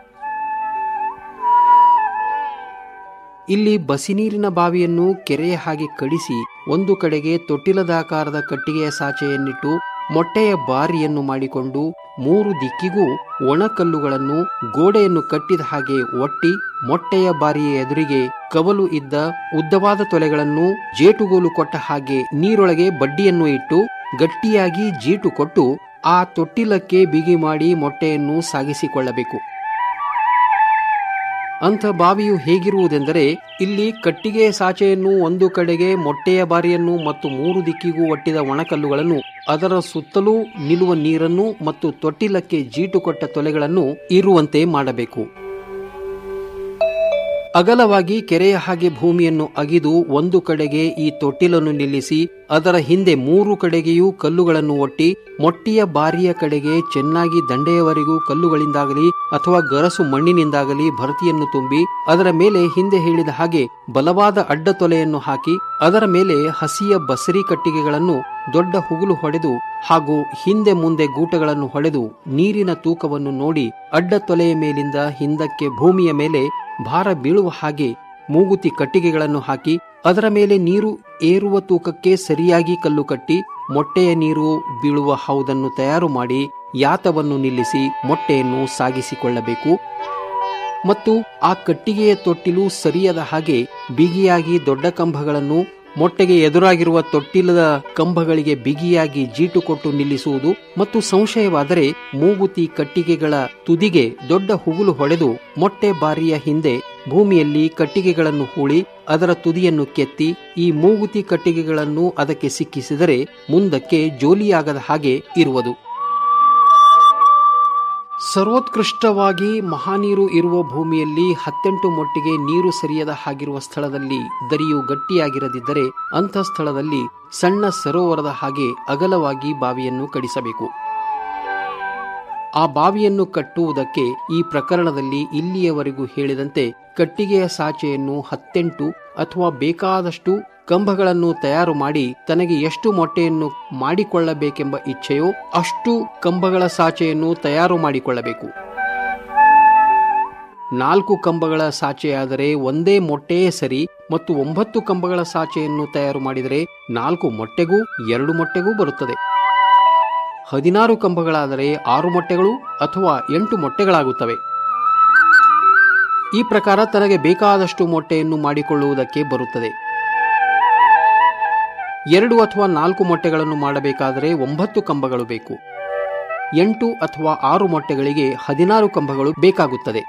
Speaker 17: ಇಲ್ಲಿ ಬಸಿ ನೀರಿನ ಬಾವಿಯನ್ನು ಕೆರೆಯ ಹಾಗೆ ಕಡಿಸಿ ಒಂದು ಕಡೆಗೆ ತೊಟ್ಟಿಲದಾಕಾರದ ಕಟ್ಟಿಗೆಯ ಸಾಚೆಯನ್ನಿಟ್ಟು ಮೊಟ್ಟೆಯ ಬಾರಿಯನ್ನು ಮಾಡಿಕೊಂಡು ಮೂರು ದಿಕ್ಕಿಗೂ ಒಣಕಲ್ಲುಗಳನ್ನು ಗೋಡೆಯನ್ನು ಕಟ್ಟಿದ ಹಾಗೆ ಒಟ್ಟಿ ಮೊಟ್ಟೆಯ ಬಾರಿಯ ಎದುರಿಗೆ ಕವಲು ಇದ್ದ ಉದ್ದವಾದ ತೊಲೆಗಳನ್ನು ಜೇಟುಗೋಲು ಕೊಟ್ಟ ಹಾಗೆ ನೀರೊಳಗೆ ಬಡ್ಡಿಯನ್ನು ಇಟ್ಟು ಗಟ್ಟಿಯಾಗಿ ಜೀಟು ಕೊಟ್ಟು ಆ ತೊಟ್ಟಿಲಕ್ಕೆ ಬಿಗಿ ಮಾಡಿ ಮೊಟ್ಟೆಯನ್ನು ಸಾಗಿಸಿಕೊಳ್ಳಬೇಕು ಅಂಥ ಬಾವಿಯು ಹೇಗಿರುವುದೆಂದರೆ ಇಲ್ಲಿ ಕಟ್ಟಿಗೆಯ ಸಾಚೆಯನ್ನು ಒಂದು ಕಡೆಗೆ ಮೊಟ್ಟೆಯ ಬಾರಿಯನ್ನು ಮತ್ತು ಮೂರು ದಿಕ್ಕಿಗೂ ಒಟ್ಟಿದ ಒಣಕಲ್ಲುಗಳನ್ನು ಅದರ ಸುತ್ತಲೂ ನಿಲ್ಲುವ ನೀರನ್ನು ಮತ್ತು ತೊಟ್ಟಿಲಕ್ಕೆ ಜೀಟು ಕೊಟ್ಟ ತೊಲೆಗಳನ್ನು ಇರುವಂತೆ ಮಾಡಬೇಕು ಅಗಲವಾಗಿ ಕೆರೆಯ ಹಾಗೆ ಭೂಮಿಯನ್ನು ಅಗಿದು ಒಂದು ಕಡೆಗೆ ಈ ತೊಟ್ಟಿಲನ್ನು ನಿಲ್ಲಿಸಿ ಅದರ ಹಿಂದೆ ಮೂರು ಕಡೆಗೆಯೂ ಕಲ್ಲುಗಳನ್ನು ಒಟ್ಟಿ ಮೊಟ್ಟಿಯ ಬಾರಿಯ ಕಡೆಗೆ ಚೆನ್ನಾಗಿ ದಂಡೆಯವರೆಗೂ ಕಲ್ಲುಗಳಿಂದಾಗಲಿ ಅಥವಾ ಗರಸು ಮಣ್ಣಿನಿಂದಾಗಲಿ ಭರ್ತಿಯನ್ನು ತುಂಬಿ ಅದರ ಮೇಲೆ ಹಿಂದೆ ಹೇಳಿದ ಹಾಗೆ ಬಲವಾದ ಅಡ್ಡತೊಲೆಯನ್ನು ಹಾಕಿ ಅದರ ಮೇಲೆ ಹಸಿಯ ಬಸರಿ ಕಟ್ಟಿಗೆಗಳನ್ನು ದೊಡ್ಡ ಹುಗುಲು ಹೊಡೆದು ಹಾಗೂ ಹಿಂದೆ ಮುಂದೆ ಗೂಟಗಳನ್ನು ಹೊಡೆದು ನೀರಿನ ತೂಕವನ್ನು ನೋಡಿ ಅಡ್ಡ ತೊಲೆಯ ಮೇಲಿಂದ ಹಿಂದಕ್ಕೆ ಭೂಮಿಯ ಮೇಲೆ ಭಾರ ಬೀಳುವ ಹಾಗೆ ಮೂಗುತಿ ಕಟ್ಟಿಗೆಗಳನ್ನು ಹಾಕಿ ಅದರ ಮೇಲೆ ನೀರು ಏರುವ ತೂಕಕ್ಕೆ ಸರಿಯಾಗಿ ಕಲ್ಲು ಕಟ್ಟಿ ಮೊಟ್ಟೆಯ ನೀರು ಬೀಳುವ ಹೌದನ್ನು ತಯಾರು ಮಾಡಿ ಯಾತವನ್ನು ನಿಲ್ಲಿಸಿ ಮೊಟ್ಟೆಯನ್ನು ಸಾಗಿಸಿಕೊಳ್ಳಬೇಕು ಮತ್ತು ಆ ಕಟ್ಟಿಗೆಯ ತೊಟ್ಟಿಲು ಸರಿಯದ ಹಾಗೆ ಬಿಗಿಯಾಗಿ ದೊಡ್ಡ ಕಂಬಗಳನ್ನು ಮೊಟ್ಟೆಗೆ ಎದುರಾಗಿರುವ ತೊಟ್ಟಿಲದ ಕಂಬಗಳಿಗೆ ಬಿಗಿಯಾಗಿ ಜೀಟು ಕೊಟ್ಟು ನಿಲ್ಲಿಸುವುದು ಮತ್ತು ಸಂಶಯವಾದರೆ ಮೂಗುತಿ ಕಟ್ಟಿಗೆಗಳ ತುದಿಗೆ ದೊಡ್ಡ ಹುಗುಲು ಹೊಡೆದು ಮೊಟ್ಟೆ ಬಾರಿಯ ಹಿಂದೆ ಭೂಮಿಯಲ್ಲಿ ಕಟ್ಟಿಗೆಗಳನ್ನು ಹೂಳಿ ಅದರ ತುದಿಯನ್ನು ಕೆತ್ತಿ ಈ ಮೂಗುತಿ ಕಟ್ಟಿಗೆಗಳನ್ನು ಅದಕ್ಕೆ ಸಿಕ್ಕಿಸಿದರೆ ಮುಂದಕ್ಕೆ ಜೋಲಿಯಾಗದ ಹಾಗೆ ಇರುವುದು ಸರ್ವೋತ್ಕೃಷ್ಟವಾಗಿ ಮಹಾನೀರು ಇರುವ ಭೂಮಿಯಲ್ಲಿ ಹತ್ತೆಂಟು ಮೊಟ್ಟಿಗೆ ನೀರು ಸರಿಯದ ಹಾಗಿರುವ ಸ್ಥಳದಲ್ಲಿ ದರಿಯು ಗಟ್ಟಿಯಾಗಿರದಿದ್ದರೆ ಅಂಥ ಸ್ಥಳದಲ್ಲಿ ಸಣ್ಣ ಸರೋವರದ ಹಾಗೆ ಅಗಲವಾಗಿ ಬಾವಿಯನ್ನು ಕಡಿಸಬೇಕು ಆ ಬಾವಿಯನ್ನು ಕಟ್ಟುವುದಕ್ಕೆ ಈ ಪ್ರಕರಣದಲ್ಲಿ ಇಲ್ಲಿಯವರೆಗೂ ಹೇಳಿದಂತೆ ಕಟ್ಟಿಗೆಯ ಸಾಚೆಯನ್ನು ಹತ್ತೆಂಟು ಅಥವಾ ಬೇಕಾದಷ್ಟು ಕಂಬಗಳನ್ನು ತಯಾರು ಮಾಡಿ ತನಗೆ ಎಷ್ಟು ಮೊಟ್ಟೆಯನ್ನು ಮಾಡಿಕೊಳ್ಳಬೇಕೆಂಬ ಇಚ್ಛೆಯೋ ಅಷ್ಟು ಕಂಬಗಳ ಸಾಚೆಯನ್ನು ತಯಾರು ಮಾಡಿಕೊಳ್ಳಬೇಕು ನಾಲ್ಕು ಕಂಬಗಳ ಸಾಚೆಯಾದರೆ ಒಂದೇ ಮೊಟ್ಟೆಯೇ ಸರಿ ಮತ್ತು ಒಂಬತ್ತು ಕಂಬಗಳ ಸಾಚೆಯನ್ನು ತಯಾರು ಮಾಡಿದರೆ ನಾಲ್ಕು ಮೊಟ್ಟೆಗೂ ಎರಡು ಮೊಟ್ಟೆಗೂ ಬರುತ್ತದೆ ಹದಿನಾರು ಕಂಬಗಳಾದರೆ ಆರು ಮೊಟ್ಟೆಗಳು ಅಥವಾ ಎಂಟು ಮೊಟ್ಟೆಗಳಾಗುತ್ತವೆ ಈ ಪ್ರಕಾರ ತನಗೆ ಬೇಕಾದಷ್ಟು ಮೊಟ್ಟೆಯನ್ನು ಮಾಡಿಕೊಳ್ಳುವುದಕ್ಕೆ ಬರುತ್ತದೆ ಎರಡು ಅಥವಾ ನಾಲ್ಕು ಮೊಟ್ಟೆಗಳನ್ನು ಮಾಡಬೇಕಾದರೆ ಒಂಬತ್ತು ಕಂಬಗಳು ಬೇಕು ಎಂಟು ಅಥವಾ ಆರು ಮೊಟ್ಟೆಗಳಿಗೆ ಹದಿನಾರು ಕಂಬಗಳು ಬೇಕಾಗುತ್ತದೆ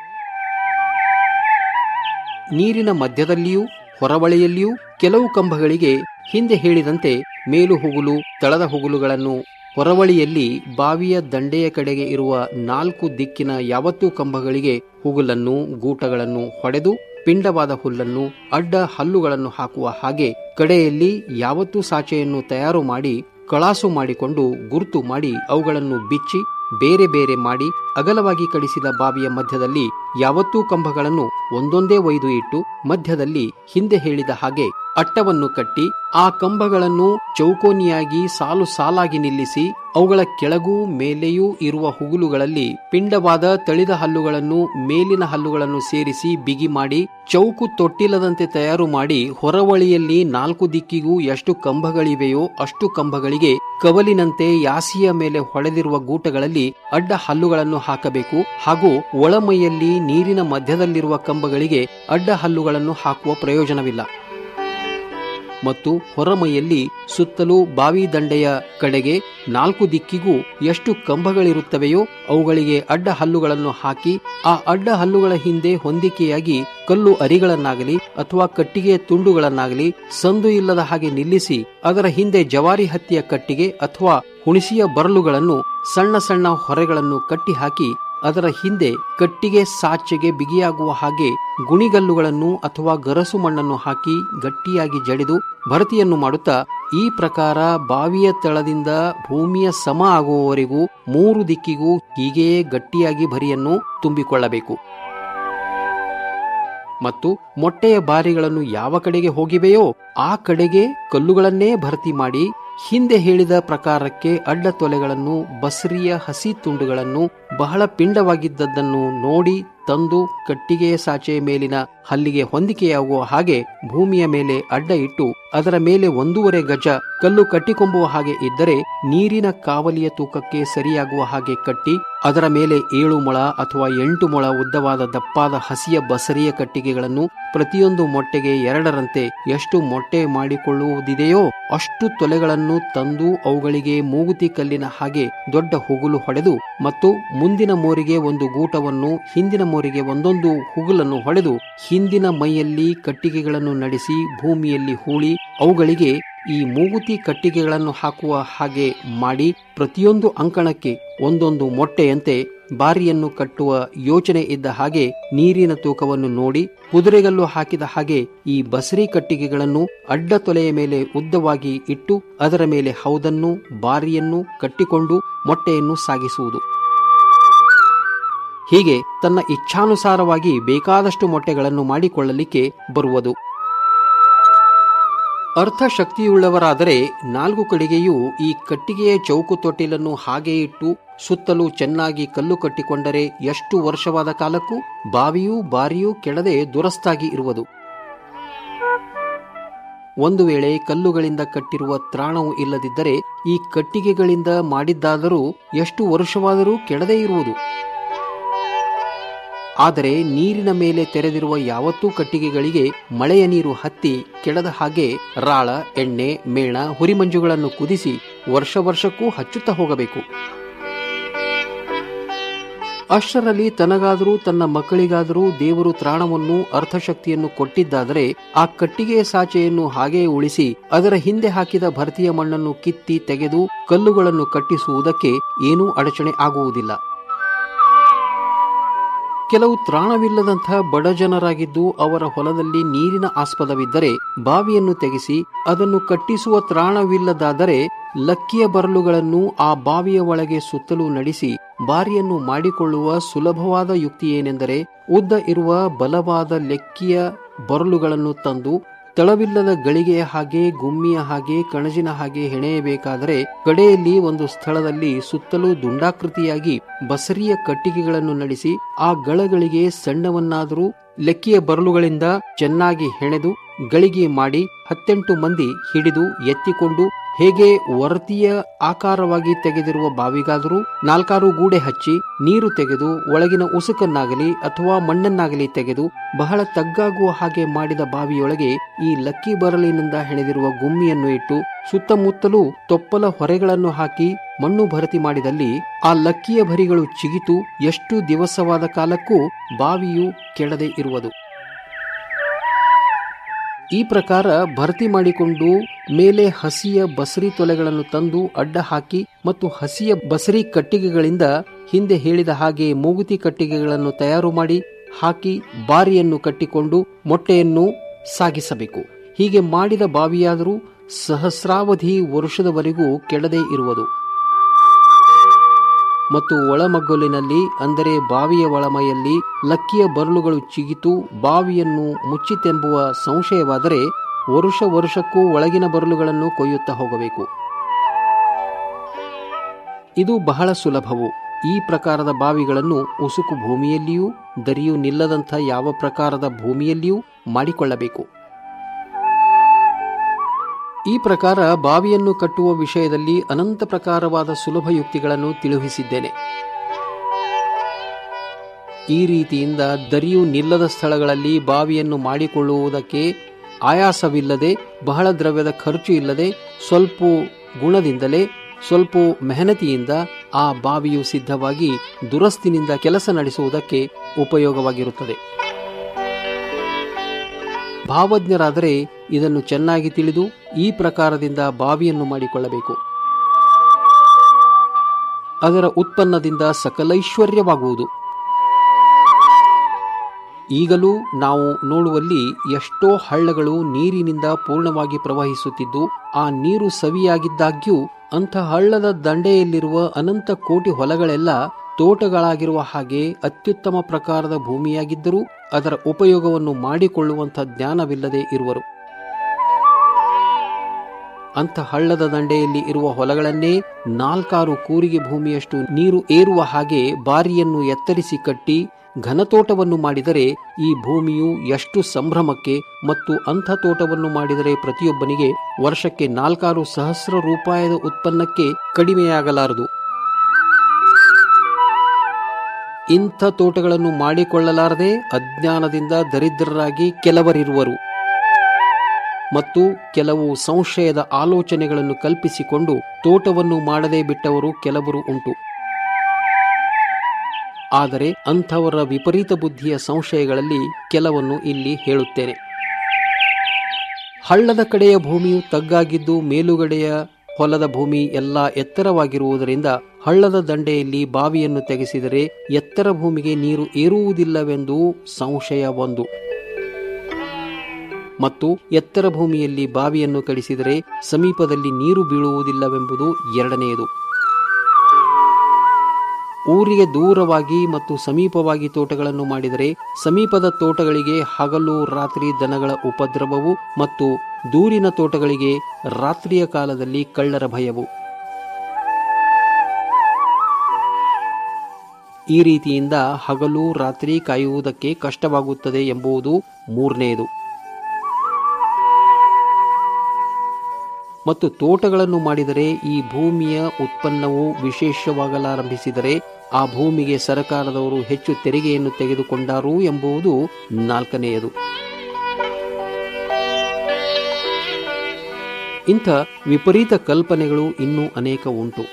Speaker 17: ನೀರಿನ ಮಧ್ಯದಲ್ಲಿಯೂ ಹೊರವಳೆಯಲ್ಲಿಯೂ ಕೆಲವು ಕಂಬಗಳಿಗೆ ಹಿಂದೆ ಹೇಳಿದಂತೆ ಮೇಲು ಹುಗುಲು ತಳದ ಹುಗುಲುಗಳನ್ನು ಹೊರವಳಿಯಲ್ಲಿ ಬಾವಿಯ ದಂಡೆಯ ಕಡೆಗೆ ಇರುವ ನಾಲ್ಕು ದಿಕ್ಕಿನ ಯಾವತ್ತೂ ಕಂಬಗಳಿಗೆ ಹುಗುಲನ್ನು ಗೂಟಗಳನ್ನು ಹೊಡೆದು ಪಿಂಡವಾದ ಹುಲ್ಲನ್ನು ಅಡ್ಡ ಹಲ್ಲುಗಳನ್ನು ಹಾಕುವ ಹಾಗೆ ಕಡೆಯಲ್ಲಿ ಯಾವತ್ತೂ ಸಾಚೆಯನ್ನು ತಯಾರು ಮಾಡಿ ಕಳಾಸು ಮಾಡಿಕೊಂಡು ಗುರುತು ಮಾಡಿ ಅವುಗಳನ್ನು ಬಿಚ್ಚಿ ಬೇರೆ ಬೇರೆ ಮಾಡಿ ಅಗಲವಾಗಿ ಕಡಿಸಿದ ಬಾವಿಯ ಮಧ್ಯದಲ್ಲಿ ಯಾವತ್ತೂ ಕಂಬಗಳನ್ನು ಒಂದೊಂದೇ ಒಯ್ದು ಇಟ್ಟು ಮಧ್ಯದಲ್ಲಿ ಹಿಂದೆ ಹೇಳಿದ ಹಾಗೆ ಅಟ್ಟವನ್ನು ಕಟ್ಟಿ ಆ ಕಂಬಗಳನ್ನು ಚೌಕೋನಿಯಾಗಿ ಸಾಲು ಸಾಲಾಗಿ ನಿಲ್ಲಿಸಿ ಅವುಗಳ ಕೆಳಗೂ ಮೇಲೆಯೂ ಇರುವ ಹುಗುಲುಗಳಲ್ಲಿ ಪಿಂಡವಾದ ತಳಿದ ಹಲ್ಲುಗಳನ್ನು ಮೇಲಿನ ಹಲ್ಲುಗಳನ್ನು ಸೇರಿಸಿ ಬಿಗಿ ಮಾಡಿ ಚೌಕು ತೊಟ್ಟಿಲ್ಲದಂತೆ ತಯಾರು ಮಾಡಿ ಹೊರವಳಿಯಲ್ಲಿ ನಾಲ್ಕು ದಿಕ್ಕಿಗೂ ಎಷ್ಟು ಕಂಬಗಳಿವೆಯೋ ಅಷ್ಟು ಕಂಬಗಳಿಗೆ ಕವಲಿನಂತೆ ಯಾಸಿಯ ಮೇಲೆ ಹೊಡೆದಿರುವ ಗೂಟಗಳಲ್ಲಿ ಅಡ್ಡ ಹಲ್ಲುಗಳನ್ನು ಹಾಕಬೇಕು ಹಾಗೂ ಒಳಮೈಯಲ್ಲಿ ನೀರಿನ ಮಧ್ಯದಲ್ಲಿರುವ ಕಂಬಗಳಿಗೆ ಅಡ್ಡ ಹಲ್ಲುಗಳನ್ನು ಹಾಕುವ ಪ್ರಯೋಜನವಿಲ್ಲ ಮತ್ತು ಹೊರಮೈಯಲ್ಲಿ ಸುತ್ತಲೂ ಬಾವಿ ದಂಡೆಯ ಕಡೆಗೆ ನಾಲ್ಕು ದಿಕ್ಕಿಗೂ ಎಷ್ಟು ಕಂಬಗಳಿರುತ್ತವೆಯೋ ಅವುಗಳಿಗೆ ಅಡ್ಡ ಹಲ್ಲುಗಳನ್ನು ಹಾಕಿ ಆ ಅಡ್ಡ ಹಲ್ಲುಗಳ ಹಿಂದೆ ಹೊಂದಿಕೆಯಾಗಿ ಕಲ್ಲು ಅರಿಗಳನ್ನಾಗಲಿ ಅಥವಾ ಕಟ್ಟಿಗೆಯ ತುಂಡುಗಳನ್ನಾಗಲಿ ಸಂದು ಇಲ್ಲದ ಹಾಗೆ ನಿಲ್ಲಿಸಿ ಅದರ ಹಿಂದೆ ಜವಾರಿ ಹತ್ತಿಯ ಕಟ್ಟಿಗೆ ಅಥವಾ ಹುಣಸಿಯ ಬರಲುಗಳನ್ನು ಸಣ್ಣ ಸಣ್ಣ ಹೊರೆಗಳನ್ನು ಕಟ್ಟಿ ಹಾಕಿ ಅದರ ಹಿಂದೆ ಕಟ್ಟಿಗೆ ಸಾಚೆಗೆ ಬಿಗಿಯಾಗುವ ಹಾಗೆ ಗುಣಿಗಲ್ಲುಗಳನ್ನು ಅಥವಾ ಗರಸು ಮಣ್ಣನ್ನು ಹಾಕಿ ಗಟ್ಟಿಯಾಗಿ ಜಡಿದು ಭರತಿಯನ್ನು ಮಾಡುತ್ತಾ ಈ ಪ್ರಕಾರ ಬಾವಿಯ ತಳದಿಂದ ಭೂಮಿಯ ಸಮ ಆಗುವವರೆಗೂ ಮೂರು ದಿಕ್ಕಿಗೂ ಹೀಗೆಯೇ ಗಟ್ಟಿಯಾಗಿ ಭರಿಯನ್ನು ತುಂಬಿಕೊಳ್ಳಬೇಕು ಮತ್ತು ಮೊಟ್ಟೆಯ ಬಾರಿಗಳನ್ನು ಯಾವ ಕಡೆಗೆ ಹೋಗಿವೆಯೋ ಆ ಕಡೆಗೆ ಕಲ್ಲುಗಳನ್ನೇ ಭರ್ತಿ ಮಾಡಿ ಹಿಂದೆ ಹೇಳಿದ ಪ್ರಕಾರಕ್ಕೆ ಅಡ್ಡ ತೊಲೆಗಳನ್ನು ಬಸರಿಯ ಹಸಿ ತುಂಡುಗಳನ್ನು ಬಹಳ ಪಿಂಡವಾಗಿದ್ದದ್ದನ್ನು ನೋಡಿ ತಂದು ಕಟ್ಟಿಗೆಯ ಸಾಚೆಯ ಮೇಲಿನ ಹಲ್ಲಿಗೆ ಹೊಂದಿಕೆಯಾಗುವ ಹಾಗೆ ಭೂಮಿಯ ಮೇಲೆ ಅಡ್ಡ ಇಟ್ಟು ಅದರ ಮೇಲೆ ಒಂದೂವರೆ ಗಜ ಕಲ್ಲು ಕಟ್ಟಿಕೊಂಬುವ ಹಾಗೆ ಇದ್ದರೆ ನೀರಿನ ಕಾವಲಿಯ ತೂಕಕ್ಕೆ ಸರಿಯಾಗುವ ಹಾಗೆ ಕಟ್ಟಿ ಅದರ ಮೇಲೆ ಏಳು ಮೊಳ ಅಥವಾ ಎಂಟು ಮೊಳ ಉದ್ದವಾದ ದಪ್ಪಾದ ಹಸಿಯ ಬಸರಿಯ ಕಟ್ಟಿಗೆಗಳನ್ನು ಪ್ರತಿಯೊಂದು ಮೊಟ್ಟೆಗೆ ಎರಡರಂತೆ ಎಷ್ಟು ಮೊಟ್ಟೆ ಮಾಡಿಕೊಳ್ಳುವುದಿದೆಯೋ ಅಷ್ಟು ತೊಲೆಗಳನ್ನು ತಂದು ಅವುಗಳಿಗೆ ಮೂಗುತಿ ಕಲ್ಲಿನ ಹಾಗೆ ದೊಡ್ಡ ಹುಗುಲು ಹೊಡೆದು ಮತ್ತು ಮುಂದಿನ ಮೋರಿಗೆ ಒಂದು ಗೂಟವನ್ನು ಹಿಂದಿನ ಮೋರಿಗೆ ಒಂದೊಂದು ಹುಗುಲನ್ನು ಹೊಡೆದು ಹಿಂದಿನ ಮೈಯಲ್ಲಿ ಕಟ್ಟಿಗೆಗಳನ್ನು ನಡೆಸಿ ಭೂಮಿಯಲ್ಲಿ ಹೂಳಿ ಅವುಗಳಿಗೆ ಈ ಮೂಗುತಿ ಕಟ್ಟಿಗೆಗಳನ್ನು ಹಾಕುವ ಹಾಗೆ ಮಾಡಿ ಪ್ರತಿಯೊಂದು ಅಂಕಣಕ್ಕೆ ಒಂದೊಂದು ಮೊಟ್ಟೆಯಂತೆ ಬಾರಿಯನ್ನು ಕಟ್ಟುವ ಯೋಚನೆ ಇದ್ದ ಹಾಗೆ ನೀರಿನ ತೂಕವನ್ನು ನೋಡಿ ಕುದುರೆಗಲ್ಲು ಹಾಕಿದ ಹಾಗೆ ಈ ಬಸರಿ ಕಟ್ಟಿಗೆಗಳನ್ನು ಅಡ್ಡ ತೊಲೆಯ ಮೇಲೆ ಉದ್ದವಾಗಿ ಇಟ್ಟು ಅದರ ಮೇಲೆ ಹೌದನ್ನು ಬಾರಿಯನ್ನು ಕಟ್ಟಿಕೊಂಡು ಮೊಟ್ಟೆಯನ್ನು ಸಾಗಿಸುವುದು ಹೀಗೆ ತನ್ನ ಇಚ್ಛಾನುಸಾರವಾಗಿ ಬೇಕಾದಷ್ಟು ಮೊಟ್ಟೆಗಳನ್ನು ಮಾಡಿಕೊಳ್ಳಲಿಕ್ಕೆ ಬರುವುದು ಅರ್ಥಶಕ್ತಿಯುಳ್ಳವರಾದರೆ ನಾಲ್ಕು ಕಡೆಗೆಯೂ ಈ ಕಟ್ಟಿಗೆಯ ಚೌಕು ತೊಟ್ಟಿಲನ್ನು ಹಾಗೆ ಇಟ್ಟು ಸುತ್ತಲೂ ಚೆನ್ನಾಗಿ ಕಲ್ಲು ಕಟ್ಟಿಕೊಂಡರೆ ಎಷ್ಟು ವರ್ಷವಾದ ಕಾಲಕ್ಕೂ ಬಾವಿಯೂ ಬಾರಿಯೂ ಕೆಡದೆ ದುರಸ್ತಾಗಿ ಇರುವುದು ಒಂದು ವೇಳೆ ಕಲ್ಲುಗಳಿಂದ ಕಟ್ಟಿರುವ ತ್ರಾಣವು ಇಲ್ಲದಿದ್ದರೆ ಈ ಕಟ್ಟಿಗೆಗಳಿಂದ ಮಾಡಿದ್ದಾದರೂ ಎಷ್ಟು ವರುಷವಾದರೂ ಕೆಡದೇ ಇರುವುದು ಆದರೆ ನೀರಿನ ಮೇಲೆ ತೆರೆದಿರುವ ಯಾವತ್ತೂ ಕಟ್ಟಿಗೆಗಳಿಗೆ ಮಳೆಯ ನೀರು ಹತ್ತಿ ಕೆಡದ ಹಾಗೆ ರಾಳ ಎಣ್ಣೆ ಮೇಣ ಹುರಿಮಂಜುಗಳನ್ನು ಕುದಿಸಿ ವರ್ಷ ವರ್ಷಕ್ಕೂ ಹಚ್ಚುತ್ತಾ ಹೋಗಬೇಕು ಅಷ್ಟರಲ್ಲಿ ತನಗಾದರೂ ತನ್ನ ಮಕ್ಕಳಿಗಾದರೂ ದೇವರು ತ್ರಾಣವನ್ನು ಅರ್ಥಶಕ್ತಿಯನ್ನು ಕೊಟ್ಟಿದ್ದಾದರೆ ಆ ಕಟ್ಟಿಗೆಯ ಸಾಚೆಯನ್ನು ಹಾಗೆಯೇ ಉಳಿಸಿ ಅದರ ಹಿಂದೆ ಹಾಕಿದ ಭರ್ತಿಯ ಮಣ್ಣನ್ನು ಕಿತ್ತಿ ತೆಗೆದು ಕಲ್ಲುಗಳನ್ನು ಕಟ್ಟಿಸುವುದಕ್ಕೆ ಏನೂ ಅಡಚಣೆ ಆಗುವುದಿಲ್ಲ ಕೆಲವು ತ್ರಾಣವಿಲ್ಲದಂತಹ ಬಡ ಜನರಾಗಿದ್ದು ಅವರ ಹೊಲದಲ್ಲಿ ನೀರಿನ ಆಸ್ಪದವಿದ್ದರೆ ಬಾವಿಯನ್ನು ತೆಗೆಸಿ ಅದನ್ನು ಕಟ್ಟಿಸುವ ತ್ರಾಣವಿಲ್ಲದಾದರೆ ಲಕ್ಕಿಯ ಬರಲುಗಳನ್ನು ಆ ಬಾವಿಯ ಒಳಗೆ ಸುತ್ತಲೂ ನಡೆಸಿ ಬಾರಿಯನ್ನು ಮಾಡಿಕೊಳ್ಳುವ ಸುಲಭವಾದ ಯುಕ್ತಿ ಏನೆಂದರೆ ಉದ್ದ ಇರುವ ಬಲವಾದ ಲೆಕ್ಕಿಯ ಬರಲುಗಳನ್ನು ತಂದು ತಳವಿಲ್ಲದ ಗಳಿಗೆಯ ಹಾಗೆ ಗುಮ್ಮಿಯ ಹಾಗೆ ಕಣಜಿನ ಹಾಗೆ ಹೆಣೆಯಬೇಕಾದರೆ ಕಡೆಯಲ್ಲಿ ಒಂದು ಸ್ಥಳದಲ್ಲಿ ಸುತ್ತಲೂ ದುಂಡಾಕೃತಿಯಾಗಿ ಬಸರಿಯ ಕಟ್ಟಿಗೆಗಳನ್ನು ನಡೆಸಿ ಆ ಗಳಗಳಿಗೆ ಸಣ್ಣವನ್ನಾದರೂ ಲೆಕ್ಕಿಯ ಬರಲುಗಳಿಂದ ಚೆನ್ನಾಗಿ ಹೆಣೆದು ಗಳಿಗೆ ಮಾಡಿ ಹತ್ತೆಂಟು ಮಂದಿ ಹಿಡಿದು ಎತ್ತಿಕೊಂಡು ಹೇಗೆ ವರತಿಯ ಆಕಾರವಾಗಿ ತೆಗೆದಿರುವ ಬಾವಿಗಾದರೂ ನಾಲ್ಕಾರು ಗೂಡೆ ಹಚ್ಚಿ ನೀರು ತೆಗೆದು ಒಳಗಿನ ಉಸುಕನ್ನಾಗಲಿ ಅಥವಾ ಮಣ್ಣನ್ನಾಗಲಿ ತೆಗೆದು ಬಹಳ ತಗ್ಗಾಗುವ ಹಾಗೆ ಮಾಡಿದ ಬಾವಿಯೊಳಗೆ ಈ ಲಕ್ಕಿ ಬರಲಿನಿಂದ ಹೆಣೆದಿರುವ ಗುಮ್ಮಿಯನ್ನು ಇಟ್ಟು ಸುತ್ತಮುತ್ತಲೂ ತೊಪ್ಪಲ ಹೊರೆಗಳನ್ನು ಹಾಕಿ ಮಣ್ಣು ಭರತಿ ಮಾಡಿದಲ್ಲಿ ಆ ಲಕ್ಕಿಯ ಭರಿಗಳು ಚಿಗಿತು ಎಷ್ಟು ದಿವಸವಾದ ಕಾಲಕ್ಕೂ ಬಾವಿಯು ಕೆಡದೆ ಇರುವುದು ಈ ಪ್ರಕಾರ ಭರ್ತಿ ಮಾಡಿಕೊಂಡು ಮೇಲೆ ಹಸಿಯ ಬಸರಿ ತೊಲೆಗಳನ್ನು ತಂದು ಅಡ್ಡ ಹಾಕಿ ಮತ್ತು ಹಸಿಯ ಬಸರಿ ಕಟ್ಟಿಗೆಗಳಿಂದ ಹಿಂದೆ ಹೇಳಿದ ಹಾಗೆ ಮೂಗುತಿ ಕಟ್ಟಿಗೆಗಳನ್ನು ತಯಾರು ಮಾಡಿ ಹಾಕಿ ಬಾರಿಯನ್ನು ಕಟ್ಟಿಕೊಂಡು ಮೊಟ್ಟೆಯನ್ನು ಸಾಗಿಸಬೇಕು ಹೀಗೆ ಮಾಡಿದ ಬಾವಿಯಾದರೂ ಸಹಸ್ರಾವಧಿ ವರುಷದವರೆಗೂ ಕೆಡದೇ ಇರುವುದು ಮತ್ತು ಒಳಮಗ್ಗೊಲಿನಲ್ಲಿ ಅಂದರೆ ಬಾವಿಯ ಒಳಮೈಯಲ್ಲಿ ಲಕ್ಕಿಯ ಬರಲುಗಳು ಚಿಗಿತು ಬಾವಿಯನ್ನು ಮುಚ್ಚಿತೆಂಬುವ ಸಂಶಯವಾದರೆ ವರುಷ ವರುಷಕ್ಕೂ ಒಳಗಿನ ಬರಲುಗಳನ್ನು ಕೊಯ್ಯುತ್ತಾ ಹೋಗಬೇಕು ಇದು ಬಹಳ ಸುಲಭವು ಈ ಪ್ರಕಾರದ ಬಾವಿಗಳನ್ನು ಉಸುಕು ಭೂಮಿಯಲ್ಲಿಯೂ ದರಿಯು ನಿಲ್ಲದಂಥ ಯಾವ ಪ್ರಕಾರದ ಭೂಮಿಯಲ್ಲಿಯೂ ಮಾಡಿಕೊಳ್ಳಬೇಕು ಈ ಪ್ರಕಾರ ಬಾವಿಯನ್ನು ಕಟ್ಟುವ ವಿಷಯದಲ್ಲಿ ಅನಂತ ಪ್ರಕಾರವಾದ ಸುಲಭ ಯುಕ್ತಿಗಳನ್ನು ತಿಳಿಸಿದ್ದೇನೆ ಈ ರೀತಿಯಿಂದ ದರಿಯು ನಿಲ್ಲದ ಸ್ಥಳಗಳಲ್ಲಿ ಬಾವಿಯನ್ನು ಮಾಡಿಕೊಳ್ಳುವುದಕ್ಕೆ ಆಯಾಸವಿಲ್ಲದೆ ಬಹಳ ದ್ರವ್ಯದ ಖರ್ಚು ಇಲ್ಲದೆ ಸ್ವಲ್ಪ ಗುಣದಿಂದಲೇ ಸ್ವಲ್ಪ ಮೆಹನತಿಯಿಂದ ಆ ಬಾವಿಯು ಸಿದ್ಧವಾಗಿ ದುರಸ್ತಿನಿಂದ ಕೆಲಸ ನಡೆಸುವುದಕ್ಕೆ ಉಪಯೋಗವಾಗಿರುತ್ತದೆ ಭಾವಜ್ಞರಾದರೆ ಇದನ್ನು ಚೆನ್ನಾಗಿ ತಿಳಿದು ಈ ಪ್ರಕಾರದಿಂದ ಬಾವಿಯನ್ನು ಮಾಡಿಕೊಳ್ಳಬೇಕು ಅದರ ಉತ್ಪನ್ನದಿಂದ ಸಕಲೈಶ್ವರ್ಯವಾಗುವುದು ಈಗಲೂ ನಾವು ನೋಡುವಲ್ಲಿ ಎಷ್ಟೋ ಹಳ್ಳಗಳು ನೀರಿನಿಂದ ಪೂರ್ಣವಾಗಿ ಪ್ರವಹಿಸುತ್ತಿದ್ದು ಆ ನೀರು ಸವಿಯಾಗಿದ್ದಾಗ್ಯೂ ಅಂಥ ಹಳ್ಳದ ದಂಡೆಯಲ್ಲಿರುವ ಅನಂತ ಕೋಟಿ ಹೊಲಗಳೆಲ್ಲ ತೋಟಗಳಾಗಿರುವ ಹಾಗೆ ಅತ್ಯುತ್ತಮ ಪ್ರಕಾರದ ಭೂಮಿಯಾಗಿದ್ದರೂ ಅದರ ಉಪಯೋಗವನ್ನು ಮಾಡಿಕೊಳ್ಳುವಂಥ ಜ್ಞಾನವಿಲ್ಲದೆ ಇರುವರು ಅಂಥ ಹಳ್ಳದ ದಂಡೆಯಲ್ಲಿ ಇರುವ ಹೊಲಗಳನ್ನೇ ನಾಲ್ಕಾರು ಕೂರಿಗೆ ಭೂಮಿಯಷ್ಟು ನೀರು ಏರುವ ಹಾಗೆ ಬಾರಿಯನ್ನು ಎತ್ತರಿಸಿ ಕಟ್ಟಿ ಘನತೋಟವನ್ನು ಮಾಡಿದರೆ ಈ ಭೂಮಿಯು ಎಷ್ಟು ಸಂಭ್ರಮಕ್ಕೆ ಮತ್ತು ಅಂಥ ತೋಟವನ್ನು ಮಾಡಿದರೆ ಪ್ರತಿಯೊಬ್ಬನಿಗೆ ವರ್ಷಕ್ಕೆ ನಾಲ್ಕಾರು ಸಹಸ್ರ ರೂಪಾಯದ ಉತ್ಪನ್ನಕ್ಕೆ ಕಡಿಮೆಯಾಗಲಾರದು ಇಂಥ ತೋಟಗಳನ್ನು ಮಾಡಿಕೊಳ್ಳಲಾರದೆ ಅಜ್ಞಾನದಿಂದ ದರಿದ್ರರಾಗಿ ಕೆಲವರಿರುವರು ಮತ್ತು ಕೆಲವು ಸಂಶಯದ ಆಲೋಚನೆಗಳನ್ನು ಕಲ್ಪಿಸಿಕೊಂಡು ತೋಟವನ್ನು ಮಾಡದೇ ಬಿಟ್ಟವರು ಕೆಲವರು ಉಂಟು ಆದರೆ ಅಂಥವರ ವಿಪರೀತ ಬುದ್ಧಿಯ ಸಂಶಯಗಳಲ್ಲಿ ಕೆಲವನ್ನು ಇಲ್ಲಿ ಹೇಳುತ್ತೇನೆ ಹಳ್ಳದ ಕಡೆಯ ಭೂಮಿಯು ತಗ್ಗಾಗಿದ್ದು ಮೇಲುಗಡೆಯ ಹೊಲದ ಭೂಮಿ ಎಲ್ಲ ಎತ್ತರವಾಗಿರುವುದರಿಂದ ಹಳ್ಳದ ದಂಡೆಯಲ್ಲಿ ಬಾವಿಯನ್ನು ತೆಗೆಸಿದರೆ ಎತ್ತರ ಭೂಮಿಗೆ ನೀರು ಏರುವುದಿಲ್ಲವೆಂದು ಸಂಶಯ ಒಂದು ಮತ್ತು ಎತ್ತರ ಭೂಮಿಯಲ್ಲಿ ಬಾವಿಯನ್ನು ಕಡಿಸಿದರೆ ಸಮೀಪದಲ್ಲಿ ನೀರು ಬೀಳುವುದಿಲ್ಲವೆಂಬುದು ಎರಡನೆಯದು ಊರಿಗೆ ದೂರವಾಗಿ ಮತ್ತು ಸಮೀಪವಾಗಿ ತೋಟಗಳನ್ನು ಮಾಡಿದರೆ ಸಮೀಪದ ತೋಟಗಳಿಗೆ ಹಗಲು ರಾತ್ರಿ ದನಗಳ ಉಪದ್ರವವು ಮತ್ತು ದೂರಿನ ತೋಟಗಳಿಗೆ ರಾತ್ರಿಯ ಕಾಲದಲ್ಲಿ ಕಳ್ಳರ ಭಯವು ಈ ರೀತಿಯಿಂದ ಹಗಲು ರಾತ್ರಿ ಕಾಯುವುದಕ್ಕೆ ಕಷ್ಟವಾಗುತ್ತದೆ ಎಂಬುದು ಮೂರನೆಯದು ಮತ್ತು ತೋಟಗಳನ್ನು ಮಾಡಿದರೆ ಈ ಭೂಮಿಯ ಉತ್ಪನ್ನವು ವಿಶೇಷವಾಗಲಾರಂಭಿಸಿದರೆ ಆ ಭೂಮಿಗೆ ಸರ್ಕಾರದವರು ಹೆಚ್ಚು ತೆರಿಗೆಯನ್ನು ತೆಗೆದುಕೊಂಡಾರು ಎಂಬುದು ನಾಲ್ಕನೆಯದು ಇಂಥ ವಿಪರೀತ ಕಲ್ಪನೆಗಳು ಇನ್ನೂ ಅನೇಕ ಉಂಟು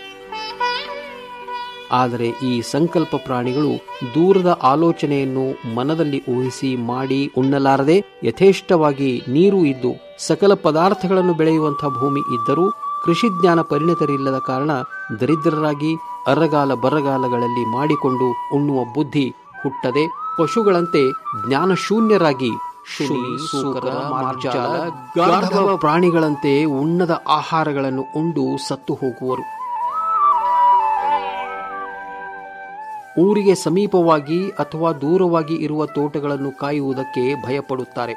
Speaker 17: ಆದರೆ ಈ ಸಂಕಲ್ಪ ಪ್ರಾಣಿಗಳು ದೂರದ ಆಲೋಚನೆಯನ್ನು ಮನದಲ್ಲಿ ಊಹಿಸಿ ಮಾಡಿ ಉಣ್ಣಲಾರದೆ ಯಥೇಷ್ಟವಾಗಿ ನೀರು ಇದ್ದು ಸಕಲ ಪದಾರ್ಥಗಳನ್ನು ಬೆಳೆಯುವಂತಹ ಭೂಮಿ ಇದ್ದರೂ ಕೃಷಿಜ್ಞಾನ ಪರಿಣಿತರಿಲ್ಲದ ಕಾರಣ ದರಿದ್ರರಾಗಿ ಅರಗಾಲ ಬರಗಾಲಗಳಲ್ಲಿ ಮಾಡಿಕೊಂಡು ಉಣ್ಣುವ ಬುದ್ಧಿ ಹುಟ್ಟದೆ ಪಶುಗಳಂತೆ ಜ್ಞಾನಶೂನ್ಯರಾಗಿ ಶುನಿ, ಸೂಕರ, ಮಾರ್ಜಾಲ, ಗಾರ್ಧವ ಪ್ರಾಣಿಗಳಂತೆ ಉಣ್ಣದ ಆಹಾರಗಳನ್ನು ಉಂಡು ಸತ್ತು ಹೋಗುವರು ಊರಿಗೆ ಸಮೀಪವಾಗಿ ಅಥವಾ ದೂರವಾಗಿ ಇರುವ ತೋಟಗಳನ್ನು ಕಾಯುವುದಕ್ಕೆ ಭಯಪಡುತ್ತಾರೆ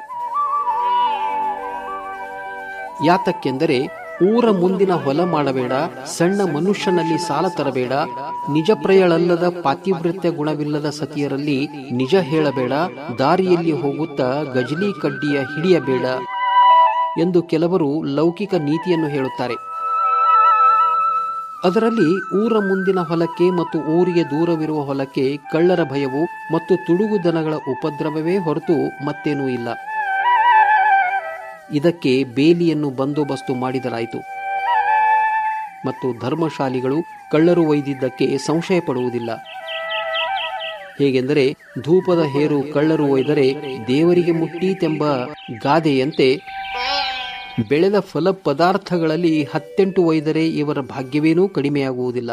Speaker 17: ಯಾತಕ್ಕೆಂದರೆ ಊರ ಮುಂದಿನ ಹೊಲ ಮಾಡಬೇಡ ಸಣ್ಣ ಮನುಷ್ಯನಲ್ಲಿ ಸಾಲ ತರಬೇಡ ನಿಜಪ್ರಯಳಲ್ಲದ ಪಾತಿವೃತ್ಯ ಗುಣವಿಲ್ಲದ ಸತಿಯರಲ್ಲಿ ನಿಜ ಹೇಳಬೇಡ ದಾರಿಯಲ್ಲಿ ಹೋಗುತ್ತಾ ಗಜಲಿ ಕಡ್ಡಿಯ ಹಿಡಿಯಬೇಡ ಎಂದು ಕೆಲವರು ಲೌಕಿಕ ನೀತಿಯನ್ನು ಹೇಳುತ್ತಾರೆ ಅದರಲ್ಲಿ ಊರ ಮುಂದಿನ ಹೊಲಕ್ಕೆ ಮತ್ತು ಊರಿಗೆ ದೂರವಿರುವ ಹೊಲಕ್ಕೆ ಕಳ್ಳರ ಭಯವು ಮತ್ತು ತುಡುಗು ದನಗಳ ಉಪದ್ರವವೇ ಹೊರತು ಮತ್ತೇನೂ ಇಲ್ಲ ಇದಕ್ಕೆ ಬೇಲಿಯನ್ನು ಬಂದೋಬಸ್ತು ಮಾಡಿದರಾಯಿತು ಮತ್ತು ಧರ್ಮಶಾಲಿಗಳು ಕಳ್ಳರು ಒಯ್ದಿದ್ದಕ್ಕೆ ಸಂಶಯ ಪಡುವುದಿಲ್ಲ ಹೇಗೆಂದರೆ ಧೂಪದ ಹೇರು ಕಳ್ಳರು ಒಯ್ದರೆ ದೇವರಿಗೆ ಮುಟ್ಟೀತೆಂಬ ಗಾದೆಯಂತೆ ಬೆಳೆದ ಫಲ ಪದಾರ್ಥಗಳಲ್ಲಿ ಹತ್ತೆಂಟು ಒಯ್ದರೆ ಇವರ ಭಾಗ್ಯವೇನೂ ಕಡಿಮೆಯಾಗುವುದಿಲ್ಲ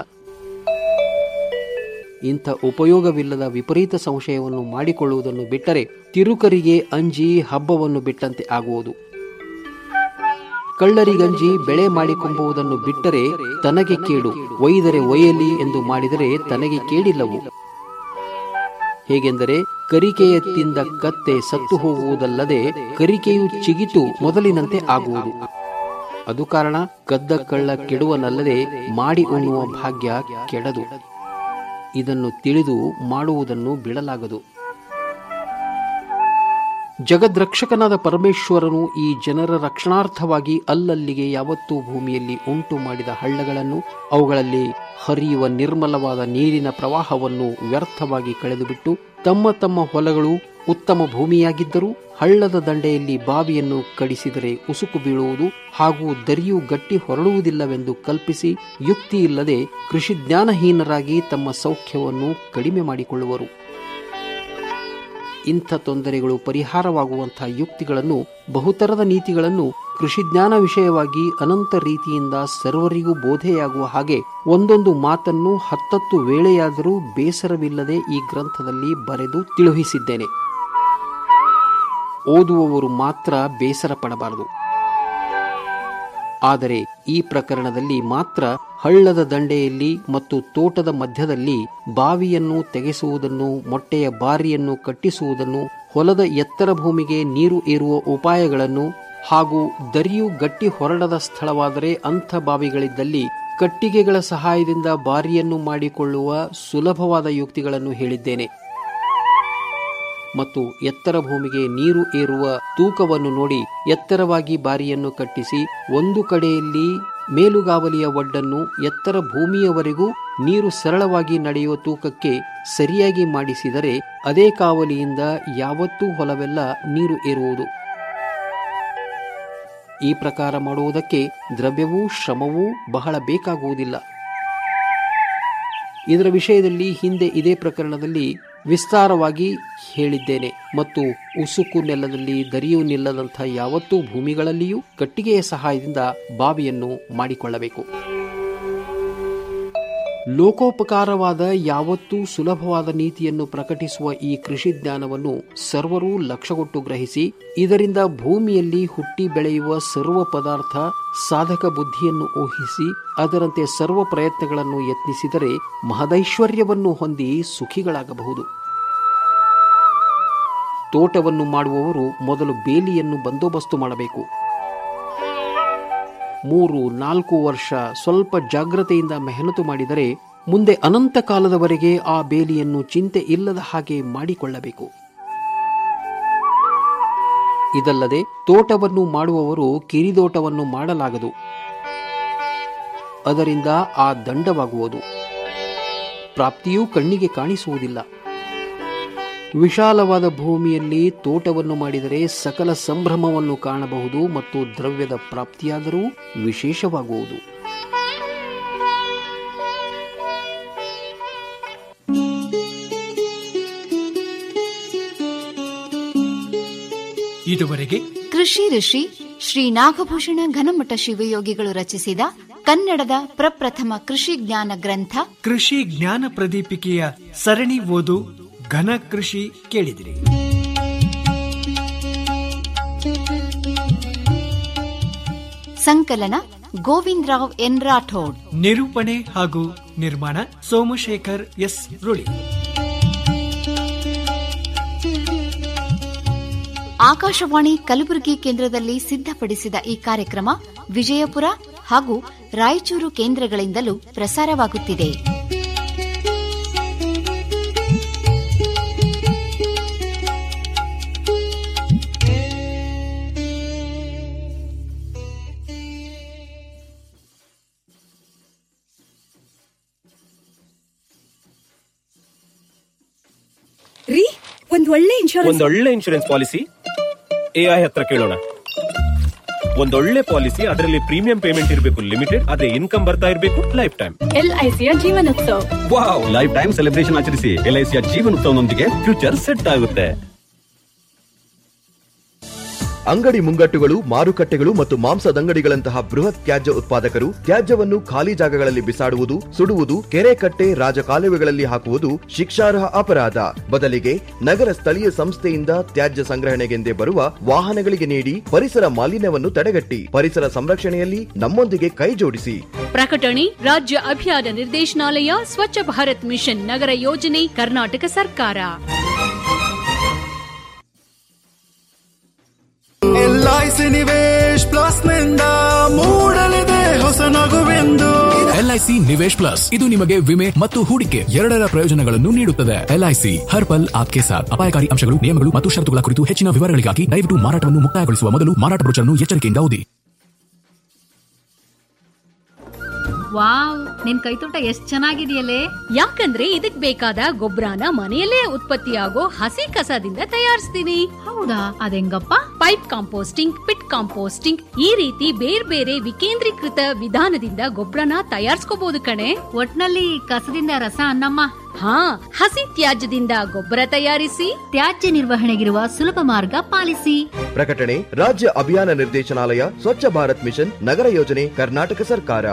Speaker 17: ಇಂಥ ಉಪಯೋಗವಿಲ್ಲದ ವಿಪರೀತ ಸಂಶಯವನ್ನು ಮಾಡಿಕೊಳ್ಳುವುದನ್ನು ಬಿಟ್ಟರೆ ತಿರುಕರಿಗೆ ಅಂಜಿ ಹಬ್ಬವನ್ನು ಬಿಟ್ಟಂತೆ ಆಗುವುದು ಕಳ್ಳರಿಗಂಜಿ ಬೆಳೆ ಮಾಡಿಕೊಂಬುವುದನ್ನು ಬಿಟ್ಟರೆ ತನಗೆ ಕೇಡು ಒಯ್ದರೆ ಒಯ್ಯಲಿ ಎಂದು ಮಾಡಿದರೆ ತನಗೆ ಕೇಡಿಲ್ಲವು ಹೇಗೆಂದರೆ ಕರಿಕೆಯ ತಿಂದ ಕತ್ತೆ ಸತ್ತು ಹೋಗುವುದಲ್ಲದೆ ಕರಿಕೆಯು ಚಿಗಿತು ಮೊದಲಿನಂತೆ ಆಗುವುದು ಅದು ಕಾರಣ ಕದ್ದ ಕಳ್ಳ ಕೆಡುವನಲ್ಲದೆ ಮಾಡಿ ಉಣ್ಣುವ ಭಾಗ್ಯ ಕೆಡದು ಇದನ್ನು ತಿಳಿದು ಮಾಡುವುದನ್ನು ಬಿಡಲಾಗದು ಜಗದ್ರಕ್ಷಕನಾದ ಪರಮೇಶ್ವರನು ಈ ಜನರ ರಕ್ಷಣಾರ್ಥವಾಗಿ ಅಲ್ಲಲ್ಲಿಗೆ ಯಾವತ್ತೂ ಭೂಮಿಯಲ್ಲಿ ಉಂಟು ಮಾಡಿದ ಹಳ್ಳಗಳನ್ನು ಅವುಗಳಲ್ಲಿ ಹರಿಯುವ ನಿರ್ಮಲವಾದ ನೀರಿನ ಪ್ರವಾಹವನ್ನು ವ್ಯರ್ಥವಾಗಿ ಕಳೆದುಬಿಟ್ಟು ತಮ್ಮ ತಮ್ಮ ಹೊಲಗಳು ಉತ್ತಮ ಭೂಮಿಯಾಗಿದ್ದರೂ ಹಳ್ಳದ ದಂಡೆಯಲ್ಲಿ ಬಾವಿಯನ್ನು ಕಡಿಸಿದರೆ ಉಸುಕು ಬೀಳುವುದು ಹಾಗೂ ದರಿಯು ಗಟ್ಟಿ ಹೊರಡುವುದಿಲ್ಲವೆಂದು ಕಲ್ಪಿಸಿ ಯುಕ್ತಿ ಇಲ್ಲದೆ ಕೃಷಿ ಜ್ಞಾನಹೀನರಾಗಿ ತಮ್ಮ ಸೌಖ್ಯವನ್ನು ಕಡಿಮೆ ಮಾಡಿಕೊಳ್ಳುವರು ಇಂಥ ತೊಂದರೆಗಳು ಪರಿಹಾರವಾಗುವಂತಹ ಯುಕ್ತಿಗಳನ್ನು ಬಹುತರದ ನೀತಿಗಳನ್ನು ಕೃಷಿಜ್ಞಾನ ವಿಷಯವಾಗಿ ಅನಂತ ರೀತಿಯಿಂದ ಸರ್ವರಿಗೂ ಬೋಧೆಯಾಗುವ ಹಾಗೆ ಒಂದೊಂದು ಮಾತನ್ನು ಹತ್ತತ್ತು ವೇಳೆಯಾದರೂ ಬೇಸರವಿಲ್ಲದೆ ಈ ಗ್ರಂಥದಲ್ಲಿ ಬರೆದು ತಿಳುಹಿಸಿದ್ದೇನೆ ಓದುವವರು ಮಾತ್ರ ಬೇಸರ ಪಡಬಾರದು ಆದರೆ ಈ ಪ್ರಕರಣದಲ್ಲಿ ಮಾತ್ರ ಹಳ್ಳದ ದಂಡೆಯಲ್ಲಿ ಮತ್ತು ತೋಟದ ಮಧ್ಯದಲ್ಲಿ ಬಾವಿಯನ್ನು ತೆಗೆಸುವುದನ್ನು ಮೊಟ್ಟೆಯ ಬಾರಿಯನ್ನು ಕಟ್ಟಿಸುವುದನ್ನು ಹೊಲದ ಎತ್ತರ ಭೂಮಿಗೆ ನೀರು ಏರುವ ಉಪಾಯಗಳನ್ನು ಹಾಗೂ ದರಿಯು ಗಟ್ಟಿ ಹೊರಡದ ಸ್ಥಳವಾದರೆ ಅಂಥ ಬಾವಿಗಳಿದ್ದಲ್ಲಿ ಕಟ್ಟಿಗೆಗಳ ಸಹಾಯದಿಂದ ಬಾರಿಯನ್ನು ಮಾಡಿಕೊಳ್ಳುವ ಸುಲಭವಾದ ಯುಕ್ತಿಗಳನ್ನು ಹೇಳಿದ್ದೇನೆ ಮತ್ತು ಎತ್ತರ ಭೂಮಿಗೆ ನೀರು ಏರುವ ತೂಕವನ್ನು ನೋಡಿ ಎತ್ತರವಾಗಿ ಬಾರಿಯನ್ನು ಕಟ್ಟಿಸಿ ಒಂದು ಕಡೆಯಲ್ಲಿ ಮೇಲುಗಾವಲಿಯ ಒಡ್ಡನ್ನು ಎತ್ತರ ಭೂಮಿಯವರೆಗೂ ನೀರು ಸರಳವಾಗಿ ನಡೆಯುವ ತೂಕಕ್ಕೆ ಸರಿಯಾಗಿ ಮಾಡಿಸಿದರೆ ಅದೇ ಕಾವಲಿಯಿಂದ ಯಾವತ್ತೂ ಹೊಲವೆಲ್ಲ ನೀರು ಏರುವುದು ಈ ಪ್ರಕಾರ ಮಾಡುವುದಕ್ಕೆ ದ್ರವ್ಯವೂ ಶ್ರಮವೂ ಬಹಳ ಬೇಕಾಗುವುದಿಲ್ಲ ಇದರ ವಿಷಯದಲ್ಲಿ ಹಿಂದೆ ಇದೇ ಪ್ರಕರಣದಲ್ಲಿ ವಿಸ್ತಾರವಾಗಿ ಹೇಳಿದ್ದೇನೆ ಮತ್ತು ಉಸುಕು ನೆಲದಲ್ಲಿ ದರಿಯು ನಿಲ್ಲದಂಥ ಯಾವತ್ತೂ ಭೂಮಿಗಳಲ್ಲಿಯೂ ಕಟ್ಟಿಗೆಯ ಸಹಾಯದಿಂದ ಬಾವಿಯನ್ನು ಮಾಡಿಕೊಳ್ಳಬೇಕು ಲೋಕೋಪಕಾರವಾದ ಯಾವತ್ತೂ ಸುಲಭವಾದ ನೀತಿಯನ್ನು ಪ್ರಕಟಿಸುವ ಈ ಕೃಷಿ ಜ್ಞಾನವನ್ನು ಸರ್ವರೂ ಲಕ್ಷಗೊಟ್ಟು ಗ್ರಹಿಸಿ ಇದರಿಂದ ಭೂಮಿಯಲ್ಲಿ ಹುಟ್ಟಿ ಬೆಳೆಯುವ ಸರ್ವ ಪದಾರ್ಥ ಸಾಧಕ ಬುದ್ಧಿಯನ್ನು ಊಹಿಸಿ ಅದರಂತೆ ಸರ್ವ ಪ್ರಯತ್ನಗಳನ್ನು ಯತ್ನಿಸಿದರೆ ಮಹದೈಶ್ವರ್ಯವನ್ನು ಹೊಂದಿ ಸುಖಿಗಳಾಗಬಹುದು ತೋಟವನ್ನು ಮಾಡುವವರು ಮೊದಲು ಬೇಲಿಯನ್ನು ಬಂದೋಬಸ್ತು ಮಾಡಬೇಕು ಮೂರು ನಾಲ್ಕು ವರ್ಷ ಸ್ವಲ್ಪ ಜಾಗ್ರತೆಯಿಂದ ಮೆಹನತು ಮಾಡಿದರೆ ಮುಂದೆ ಅನಂತ ಕಾಲದವರೆಗೆ ಆ ಬೇಲಿಯನ್ನು ಚಿಂತೆ ಇಲ್ಲದ ಹಾಗೆ ಮಾಡಿಕೊಳ್ಳಬೇಕು ಇದಲ್ಲದೆ ತೋಟವನ್ನು ಮಾಡುವವರು ಕಿರಿದೋಟವನ್ನು ಮಾಡಲಾಗದು ಅದರಿಂದ ಆ ದಂಡವಾಗುವುದು ಪ್ರಾಪ್ತಿಯೂ ಕಣ್ಣಿಗೆ ಕಾಣಿಸುವುದಿಲ್ಲ ವಿಶಾಲವಾದ ಭೂಮಿಯಲ್ಲಿ ತೋಟವನ್ನು ಮಾಡಿದರೆ ಸಕಲ ಸಂಭ್ರಮವನ್ನು ಕಾಣಬಹುದು ಮತ್ತು ದ್ರವ್ಯದ ಪ್ರಾಪ್ತಿಯಾದರೂ ವಿಶೇಷವಾಗುವುದು
Speaker 14: ಇದುವರೆಗೆ
Speaker 15: ಕೃಷಿ ಋಷಿ ಶ್ರೀ ನಾಗಭೂಷಣ ಘನಮಠ ಶಿವಯೋಗಿಗಳು ರಚಿಸಿದ ಕನ್ನಡದ ಪ್ರಪ್ರಥಮ ಕೃಷಿ ಜ್ಞಾನ ಗ್ರಂಥ
Speaker 14: ಕೃಷಿ ಜ್ಞಾನ ಪ್ರದೀಪಿಕೆಯ ಸರಣಿ ಓದು ಘನ ಕೃಷಿ ಕೇಳಿದಿರಿ
Speaker 15: ಸಂಕಲನ ಗೋವಿಂದರಾವ್ ಎನ್ ರಾಠೋಡ್
Speaker 14: ನಿರೂಪಣೆ ಹಾಗೂ ನಿರ್ಮಾಣ ಸೋಮಶೇಖರ್ ಎಸ್ ರುಳಿ
Speaker 15: ಆಕಾಶವಾಣಿ ಕಲಬುರಗಿ ಕೇಂದ್ರದಲ್ಲಿ ಸಿದ್ಧಪಡಿಸಿದ ಈ ಕಾರ್ಯಕ್ರಮ ವಿಜಯಪುರ ಹಾಗೂ ರಾಯಚೂರು ಕೇಂದ್ರಗಳಿಂದಲೂ ಪ್ರಸಾರವಾಗುತ್ತಿದೆ
Speaker 18: ರೀ ಒಂದ್ ಒಳ್ಳೆ ಇನ್ಶೂರೆನ್ಸ್
Speaker 11: ಒಂದೊಳ್ಳೆ ಇನ್ಶೂರೆನ್ಸ್ ಪಾಲಿಸಿ ಎಐ ಹತ್ರ ಕೇಳೋಣ ಒಂದೊಳ್ಳೆ ಪಾಲಿಸಿ ಅದರಲ್ಲಿ ಪ್ರೀಮಿಯಂ ಪೇಮೆಂಟ್ ಇರಬೇಕು ಲಿಮಿಟೆಡ್ ಅದೇ ಇನ್ಕಮ್ ಬರ್ತಾ ಇರಬೇಕು ಲೈಫ್ ಟೈಮ್
Speaker 18: ಎಲ್ಐಸಿಯ Jeevanotsav
Speaker 19: wow lifetime celebration ಆಚರಿಸಿ ಎಲ್ಐಸಿಯ ಜೀವನೋತ್ಸವನೊಂದಿಗೆ ಫ್ಯೂಚರ್ ಸೆಟ್ ಆಗುತ್ತೆ
Speaker 3: ಅಂಗಡಿ ಮುಂಗಟ್ಟುಗಳು ಮಾರುಕಟ್ಟೆಗಳು ಮತ್ತು ಮಾಂಸದಂಗಡಿಗಳಂತಹ ಬೃಹತ್ ತ್ಯಾಜ್ಯ ಉತ್ಪಾದಕರು ತ್ಯಾಜ್ಯವನ್ನು ಖಾಲಿ ಜಾಗಗಳಲ್ಲಿ ಬಿಸಾಡುವುದು ಸುಡುವುದು ಕೆರೆ ಕಟ್ಟೆ ರಾಜಕಾಲುವೆಗಳಲ್ಲಿ ಹಾಕುವುದು ಶಿಕ್ಷಾರ್ಹ ಅಪರಾಧ ಬದಲಿಗೆ ನಗರ ಸ್ಥಳೀಯ ಸಂಸ್ಥೆಯಿಂದ ತ್ಯಾಜ್ಯ ಸಂಗ್ರಹಣೆಗೆಂದೇ ಬರುವ ವಾಹನಗಳಿಗೆ ನೀಡಿ ಪರಿಸರ ಮಾಲಿನ್ಯವನ್ನು ತಡೆಗಟ್ಟಿ ಪರಿಸರ ಸಂರಕ್ಷಣೆಯಲ್ಲಿ ನಮ್ಮೊಂದಿಗೆ ಕೈ ಜೋಡಿಸಿ
Speaker 4: ಪ್ರಕಟಣೆ ರಾಜ್ಯ ಅಭಿಯಾನ ನಿರ್ದೇಶನಾಲಯ ಸ್ವಚ್ಛ ಭಾರತ್ ಮಿಷನ್ ನಗರ ಯೋಜನೆ ಕರ್ನಾಟಕ ಸರ್ಕಾರ
Speaker 20: ಎಲ್ಐಸಿ ನಿವೇಶ್ ಪ್ಲಸ್ ನಿಂದ ಮೂಡಲಿದೆ ಹೊಸ ನಗುವೆಂದು
Speaker 21: ಎಲ್ಐಸಿ ನಿವೇಶ್ ಪ್ಲಸ್ ಇದು ನಿಮಗೆ ವಿಮೆ ಮತ್ತು ಹೂಡಿಕೆ ಎರಡರ ಪ್ರಯೋಜನಗಳನ್ನು ನೀಡುತ್ತದೆ ಎಲ್ಐಸಿ ಹರ್ ಪಲ್ ಆಪ್ಕೆ ಸಾಥ್ ಅಪಾಯಕಾರಿ ಅಂಶಗಳು ನಿಯಮಗಳು ಮತ್ತು ಷರತ್ತುಗಳ ಕುರಿತು ಹೆಚ್ಚಿನ ವಿವರಗಳಿಗಾಗಿ ದಯವಿಟ್ಟು ಮಾರಾಟವನ್ನು ಮುಕ್ತಾಯಗೊಳಿಸುವ ಮೊದಲು ಮಾರಾಟ ಬ್ರೋಚರ್ನ್ನು ಎಚ್ಚರಿಕೆಯಿಂದ ಓದಿ
Speaker 22: ವಾವ್ ನಿನ್ ಕೈತೋಟ ಎಷ್ಟ್ ಚೆನ್ನಾಗಿದೆಯಲ್ಲೇ
Speaker 4: ಯಾಕಂದ್ರೆ ಇದಕ್ ಬೇಕಾದ ಗೊಬ್ಬರನ ಮನೆಯಲ್ಲೇ ಉತ್ಪತ್ತಿಯಾಗೋ ಹಸಿ ಕಸದಿಂದ ತಯಾರಿಸ್ತೀನಿ
Speaker 22: ಹೌದಾ ಅದೆಂಗಪ್ಪ
Speaker 4: ಪೈಪ್ ಕಾಂಪೋಸ್ಟಿಂಗ್ ಪಿಟ್ ಕಾಂಪೋಸ್ಟಿಂಗ್ ಈ ರೀತಿ ಬೇರೆ ಬೇರೆ ವಿಕೇಂದ್ರೀಕೃತ ವಿಧಾನದಿಂದ ಗೊಬ್ಬರನ ತಯಾರಿಸ್ಕೋಬಹುದು ಕಣೆ
Speaker 22: ಒಟ್ನಲ್ಲಿ ಕಸದಿಂದ ರಸ ಅನ್ನಮ್ಮ
Speaker 4: ಹಾ ಹಸಿ ತ್ಯಾಜ್ಯದಿಂದ ಗೊಬ್ಬರ ತಯಾರಿಸಿ
Speaker 22: ತ್ಯಾಜ್ಯ ನಿರ್ವಹಣೆಗಿರುವ ಸುಲಭ ಮಾರ್ಗ ಪಾಲಿಸಿ
Speaker 3: ಪ್ರಕಟಣೆ ರಾಜ್ಯ ಅಭಿಯಾನ ನಿರ್ದೇಶನಾಲಯ ಸ್ವಚ್ಛ ಭಾರತ್ ಮಿಷನ್ ನಗರ ಯೋಜನೆ ಕರ್ನಾಟಕ ಸರ್ಕಾರ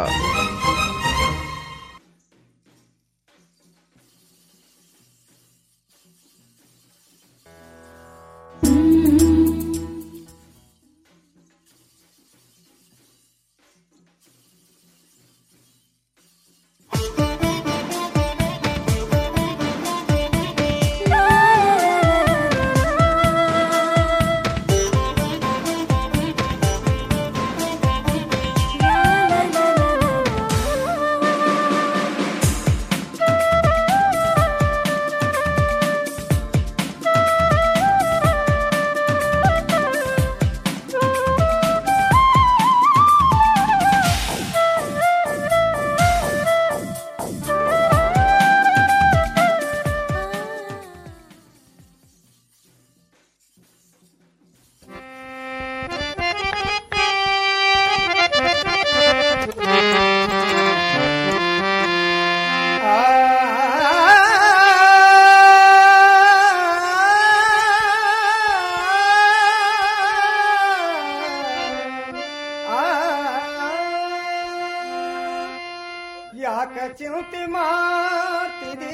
Speaker 1: ಚಿಂತೆ ಮಾಡ್ತಿದಿ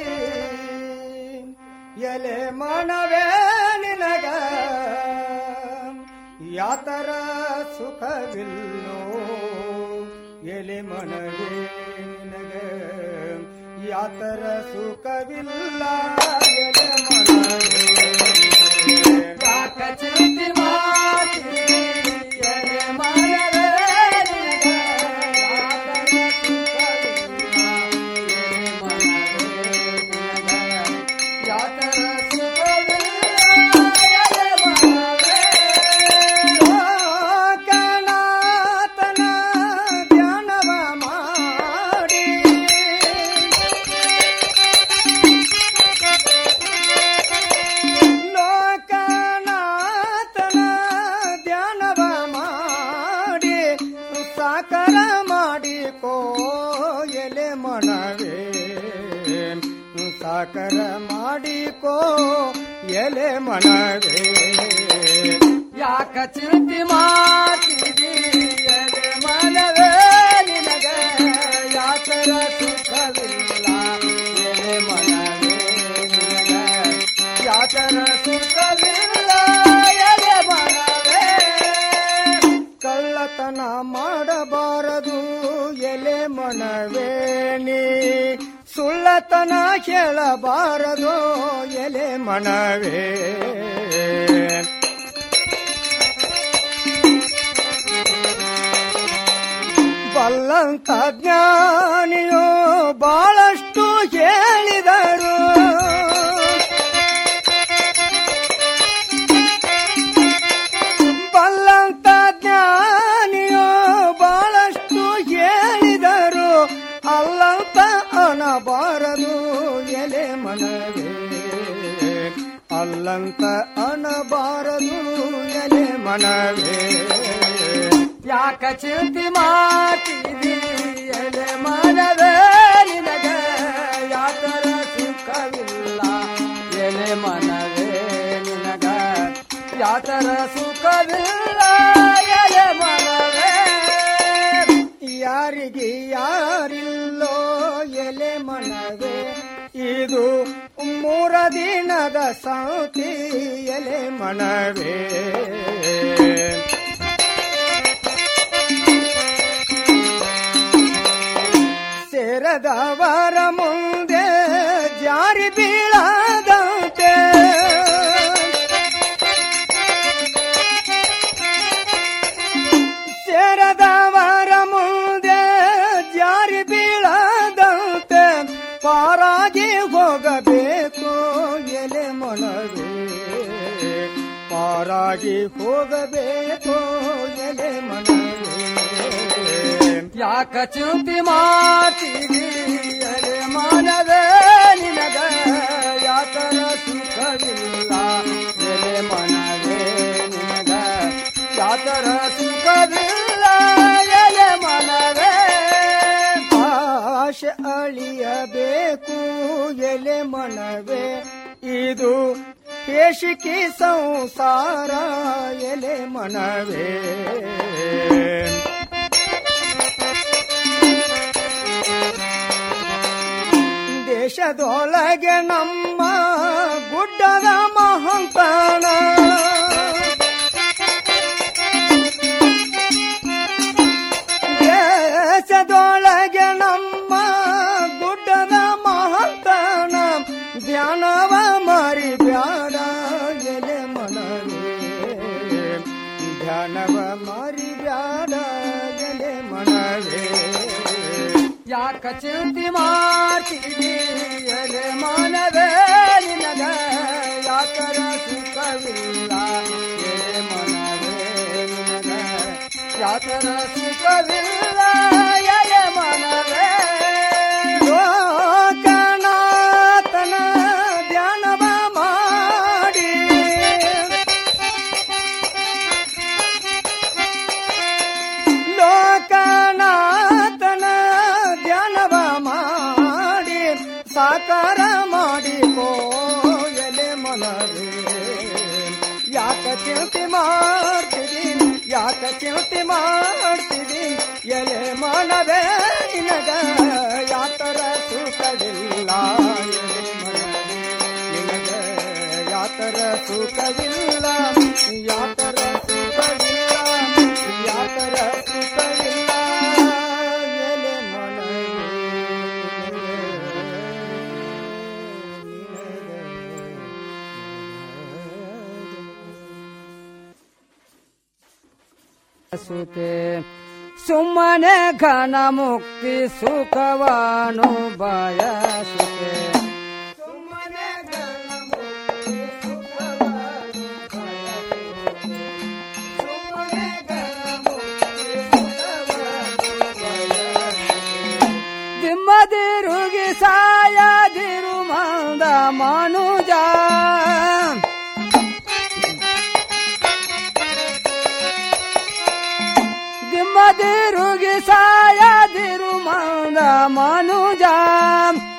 Speaker 1: ಎಲೆ ಮನವೇ ನಿನಗ ಯಾತರ ಸುಖವಿಲ್ಲೋ ಎಲೆ ಮನವೇ ನಿನಗ ಯಾತರ ಸುಖವಿಲ್ಲ ಎಲೆ ಮನವೇ ಯಾಕ ಚಿಂತೆ ಮಾಡ್ತಿದಿ ಎಲೆ ಮನವೇ ನಿನಗ ಲೋಕನಾಥನ ಧ್ಯಾನವ ಮಾಡಿ ಲೋಕನಾಥನ ಧ್ಯಾನವ ಮಾಡಿ ಸಾಕರ ಮಾಡಿಕೋ ಎಲೆ ಮನವೇ ಸಾಕರ ಮಾಡಿಕೋ ಎಲೆ ಮನವೇ ಯಾಕ ಚಿಂತೆ ಮಾಡ್ತಿದಿ ಎಲೆ ಮನವೇ ನಿನಗ ಯಾಕರ ಸುಖವಿಲ್ಲ ಎಲೆ ಮನವೇ ನಿನಗ ಯಾಕರ ಸುಖವಿಲ್ಲ ಎಲೆ ಮನವೇ ಕಳ್ಳತನ ಮಾಡಬಾರದು ಎಲೆ ಮನವೇಣಿ ಸುಳ್ಳತನ ಕೇಳಬಾರದು ಎಲೆ ಮನವೇ ಬಲ್ಲಂತ ಜ್ಞಾನಿಯೋ ಬಹಳಷ್ಟು ಹೇಳಿದರು ಬಲ್ಲಂತ ಜ್ಞಾನಿಯೋ ಬಹಳಷ್ಟು ಹೇಳಿದರು ಅಲ್ಲಂತ ಅನಬಾರದು ಎಲೆ ಮನವೇ ಅಲ್ಲಂತ ಅನಬಾರದು ಎಲೆ ಮನವೇ ಯಾಕ ಚಿಂತೆ ಮಾಡ್ತಿದಿ ಎಲೆ ಮನವೇ ನಿನಗ ಯಾತರ ಸುಖವಿಲ್ಲ ಎಲೆ ಮನವೇ ನಿನಗ ಯಾತರ ಸುಖವಿಲ್ಲ ಎಲೆ ಮನವೇ ಯಾರಿಗೆ ಯಾರಿಲ್ಲೋ ಎಲೆ ಮನವೇ ಇದು ಮೂರ ದಿನದ ಸಂತಿ ಎಲೆ ಮನವೇ ಸೇರದವರ ಮುಂದೆ ಜಾರಿ ಬೀಳದಂತೆ ಸೇರದವರ ಮುಂದೆ ಜಾರಿ ಬೀಳದಂತೆ ಪಾರಾಗಿ ಹೋಗಬೇಕು ಎಲೆ ಮನವೇ ಪಾರಾಗಿ ಹೋಗಬೇಕು ಎಲೆ ಮನವೇ ಯಾಕ ಚಿಂತೆ ಮಾಡ್ತೀವಿ ಎಲೆ ಮನವೇ ನಿನಗ ಯಾತರ ಸುಖವಿಲ್ಲ ಎಲೆ ಮನವೇ ನಿನಗ ಯಾತರ ಸುಖವಿಲ್ಲ ಎಲೆ ಮನವೇ ಆಶೆ ಅಳಿಯಬೇಕು ಎಲೆ ಮನವೇ ಇದು ಹೇಸಿಕೆ ಸಂಸಾರ ಎಲೆ ಮನವೇ ದೇಶದೊಳಗೆ ನಮ್ಮ ಗುಡ್ಡದ ಮಹಂತನ ದೇಶದೊಳಗೆ ನಮ್ಮ ಗುಡ್ಡದ ಮಹಂತನ ಧ್ಯಾನವ ಮಾರಿ ಬ್ಯಾಡ ಎಲೆ ಮನವೇ ಧ್ಯಾನವ ಮಾರಿ ಬ್ಯಾಡ ಎಲೆ ಮನವೇ ಯಾಕ ಚಿಂತೆ ಮಾಡ್ತೀವಿ ಎಲೆ ಮನವೇ ನಿನಗ ಯಾಕರ ಸುಖವಿಲ್ಲ ಎಲೆ ಮನವೇ ನಿನಗ ಯಾಕರ ಸುಖವಿಲ್ಲ ಎಲೆ ಮನವೇ ಲೋಕನಾಥನ ಧ್ಯಾನವ ಮಾಡಿ ಲೋಕನಾಥನ ಧ್ಯಾನವ ಮಾಡಿ ಸಾಕಾರ ಮಾಡಿ ಎಲೆ ಮನವೇ ಯಾಕ ಚಿಂತೆ ಮಾಡ್ತಿದ್ದೀನಿ ಯಾಕ ಚಿಂತೆ ಮಾಡ್ತಿದ್ದೀನಿ ಎಲೆ ಮನವೇ ನಿನಗ ಯಾತರ ಸುಖವಿಲ್ಲ ಎಲೆ ಮನವೇ ನಿನಗ ಯಾತರ ಸುಖವಿಲ್ಲ ಯಾತರ ಸುಖವಿಲ್ಲ ಯಾತರ ಸುಖವಿಲ್ಲ ಎಲೆ ಮನವೇ ಸುತೆ ಸುಮ್ಮನೆ ಘನ ಮುಕ್ತಿ ಸುಖವಾನು ಬಯಸುತ್ತೆ ಸುಮ್ಮನೆ ಘನ ಮುಕ್ತಿ ಸುಖವಾನು ಬಯಸುತ್ತೆ. ಸುಮ್ಮನೆ ಘನ ಮುಕ್ತಿ ಸುಖವಾನು ಬಯಸುತ್ತೆ. ದಿಮ್ಮದಿರುಗಿ ಸಾಯದಿರು ಮಂದ ಮನುಜ ದಿಮ್ಮದಿರುಗಿ ಸಾಯದಿರು ಮಂದ ಮನುಜ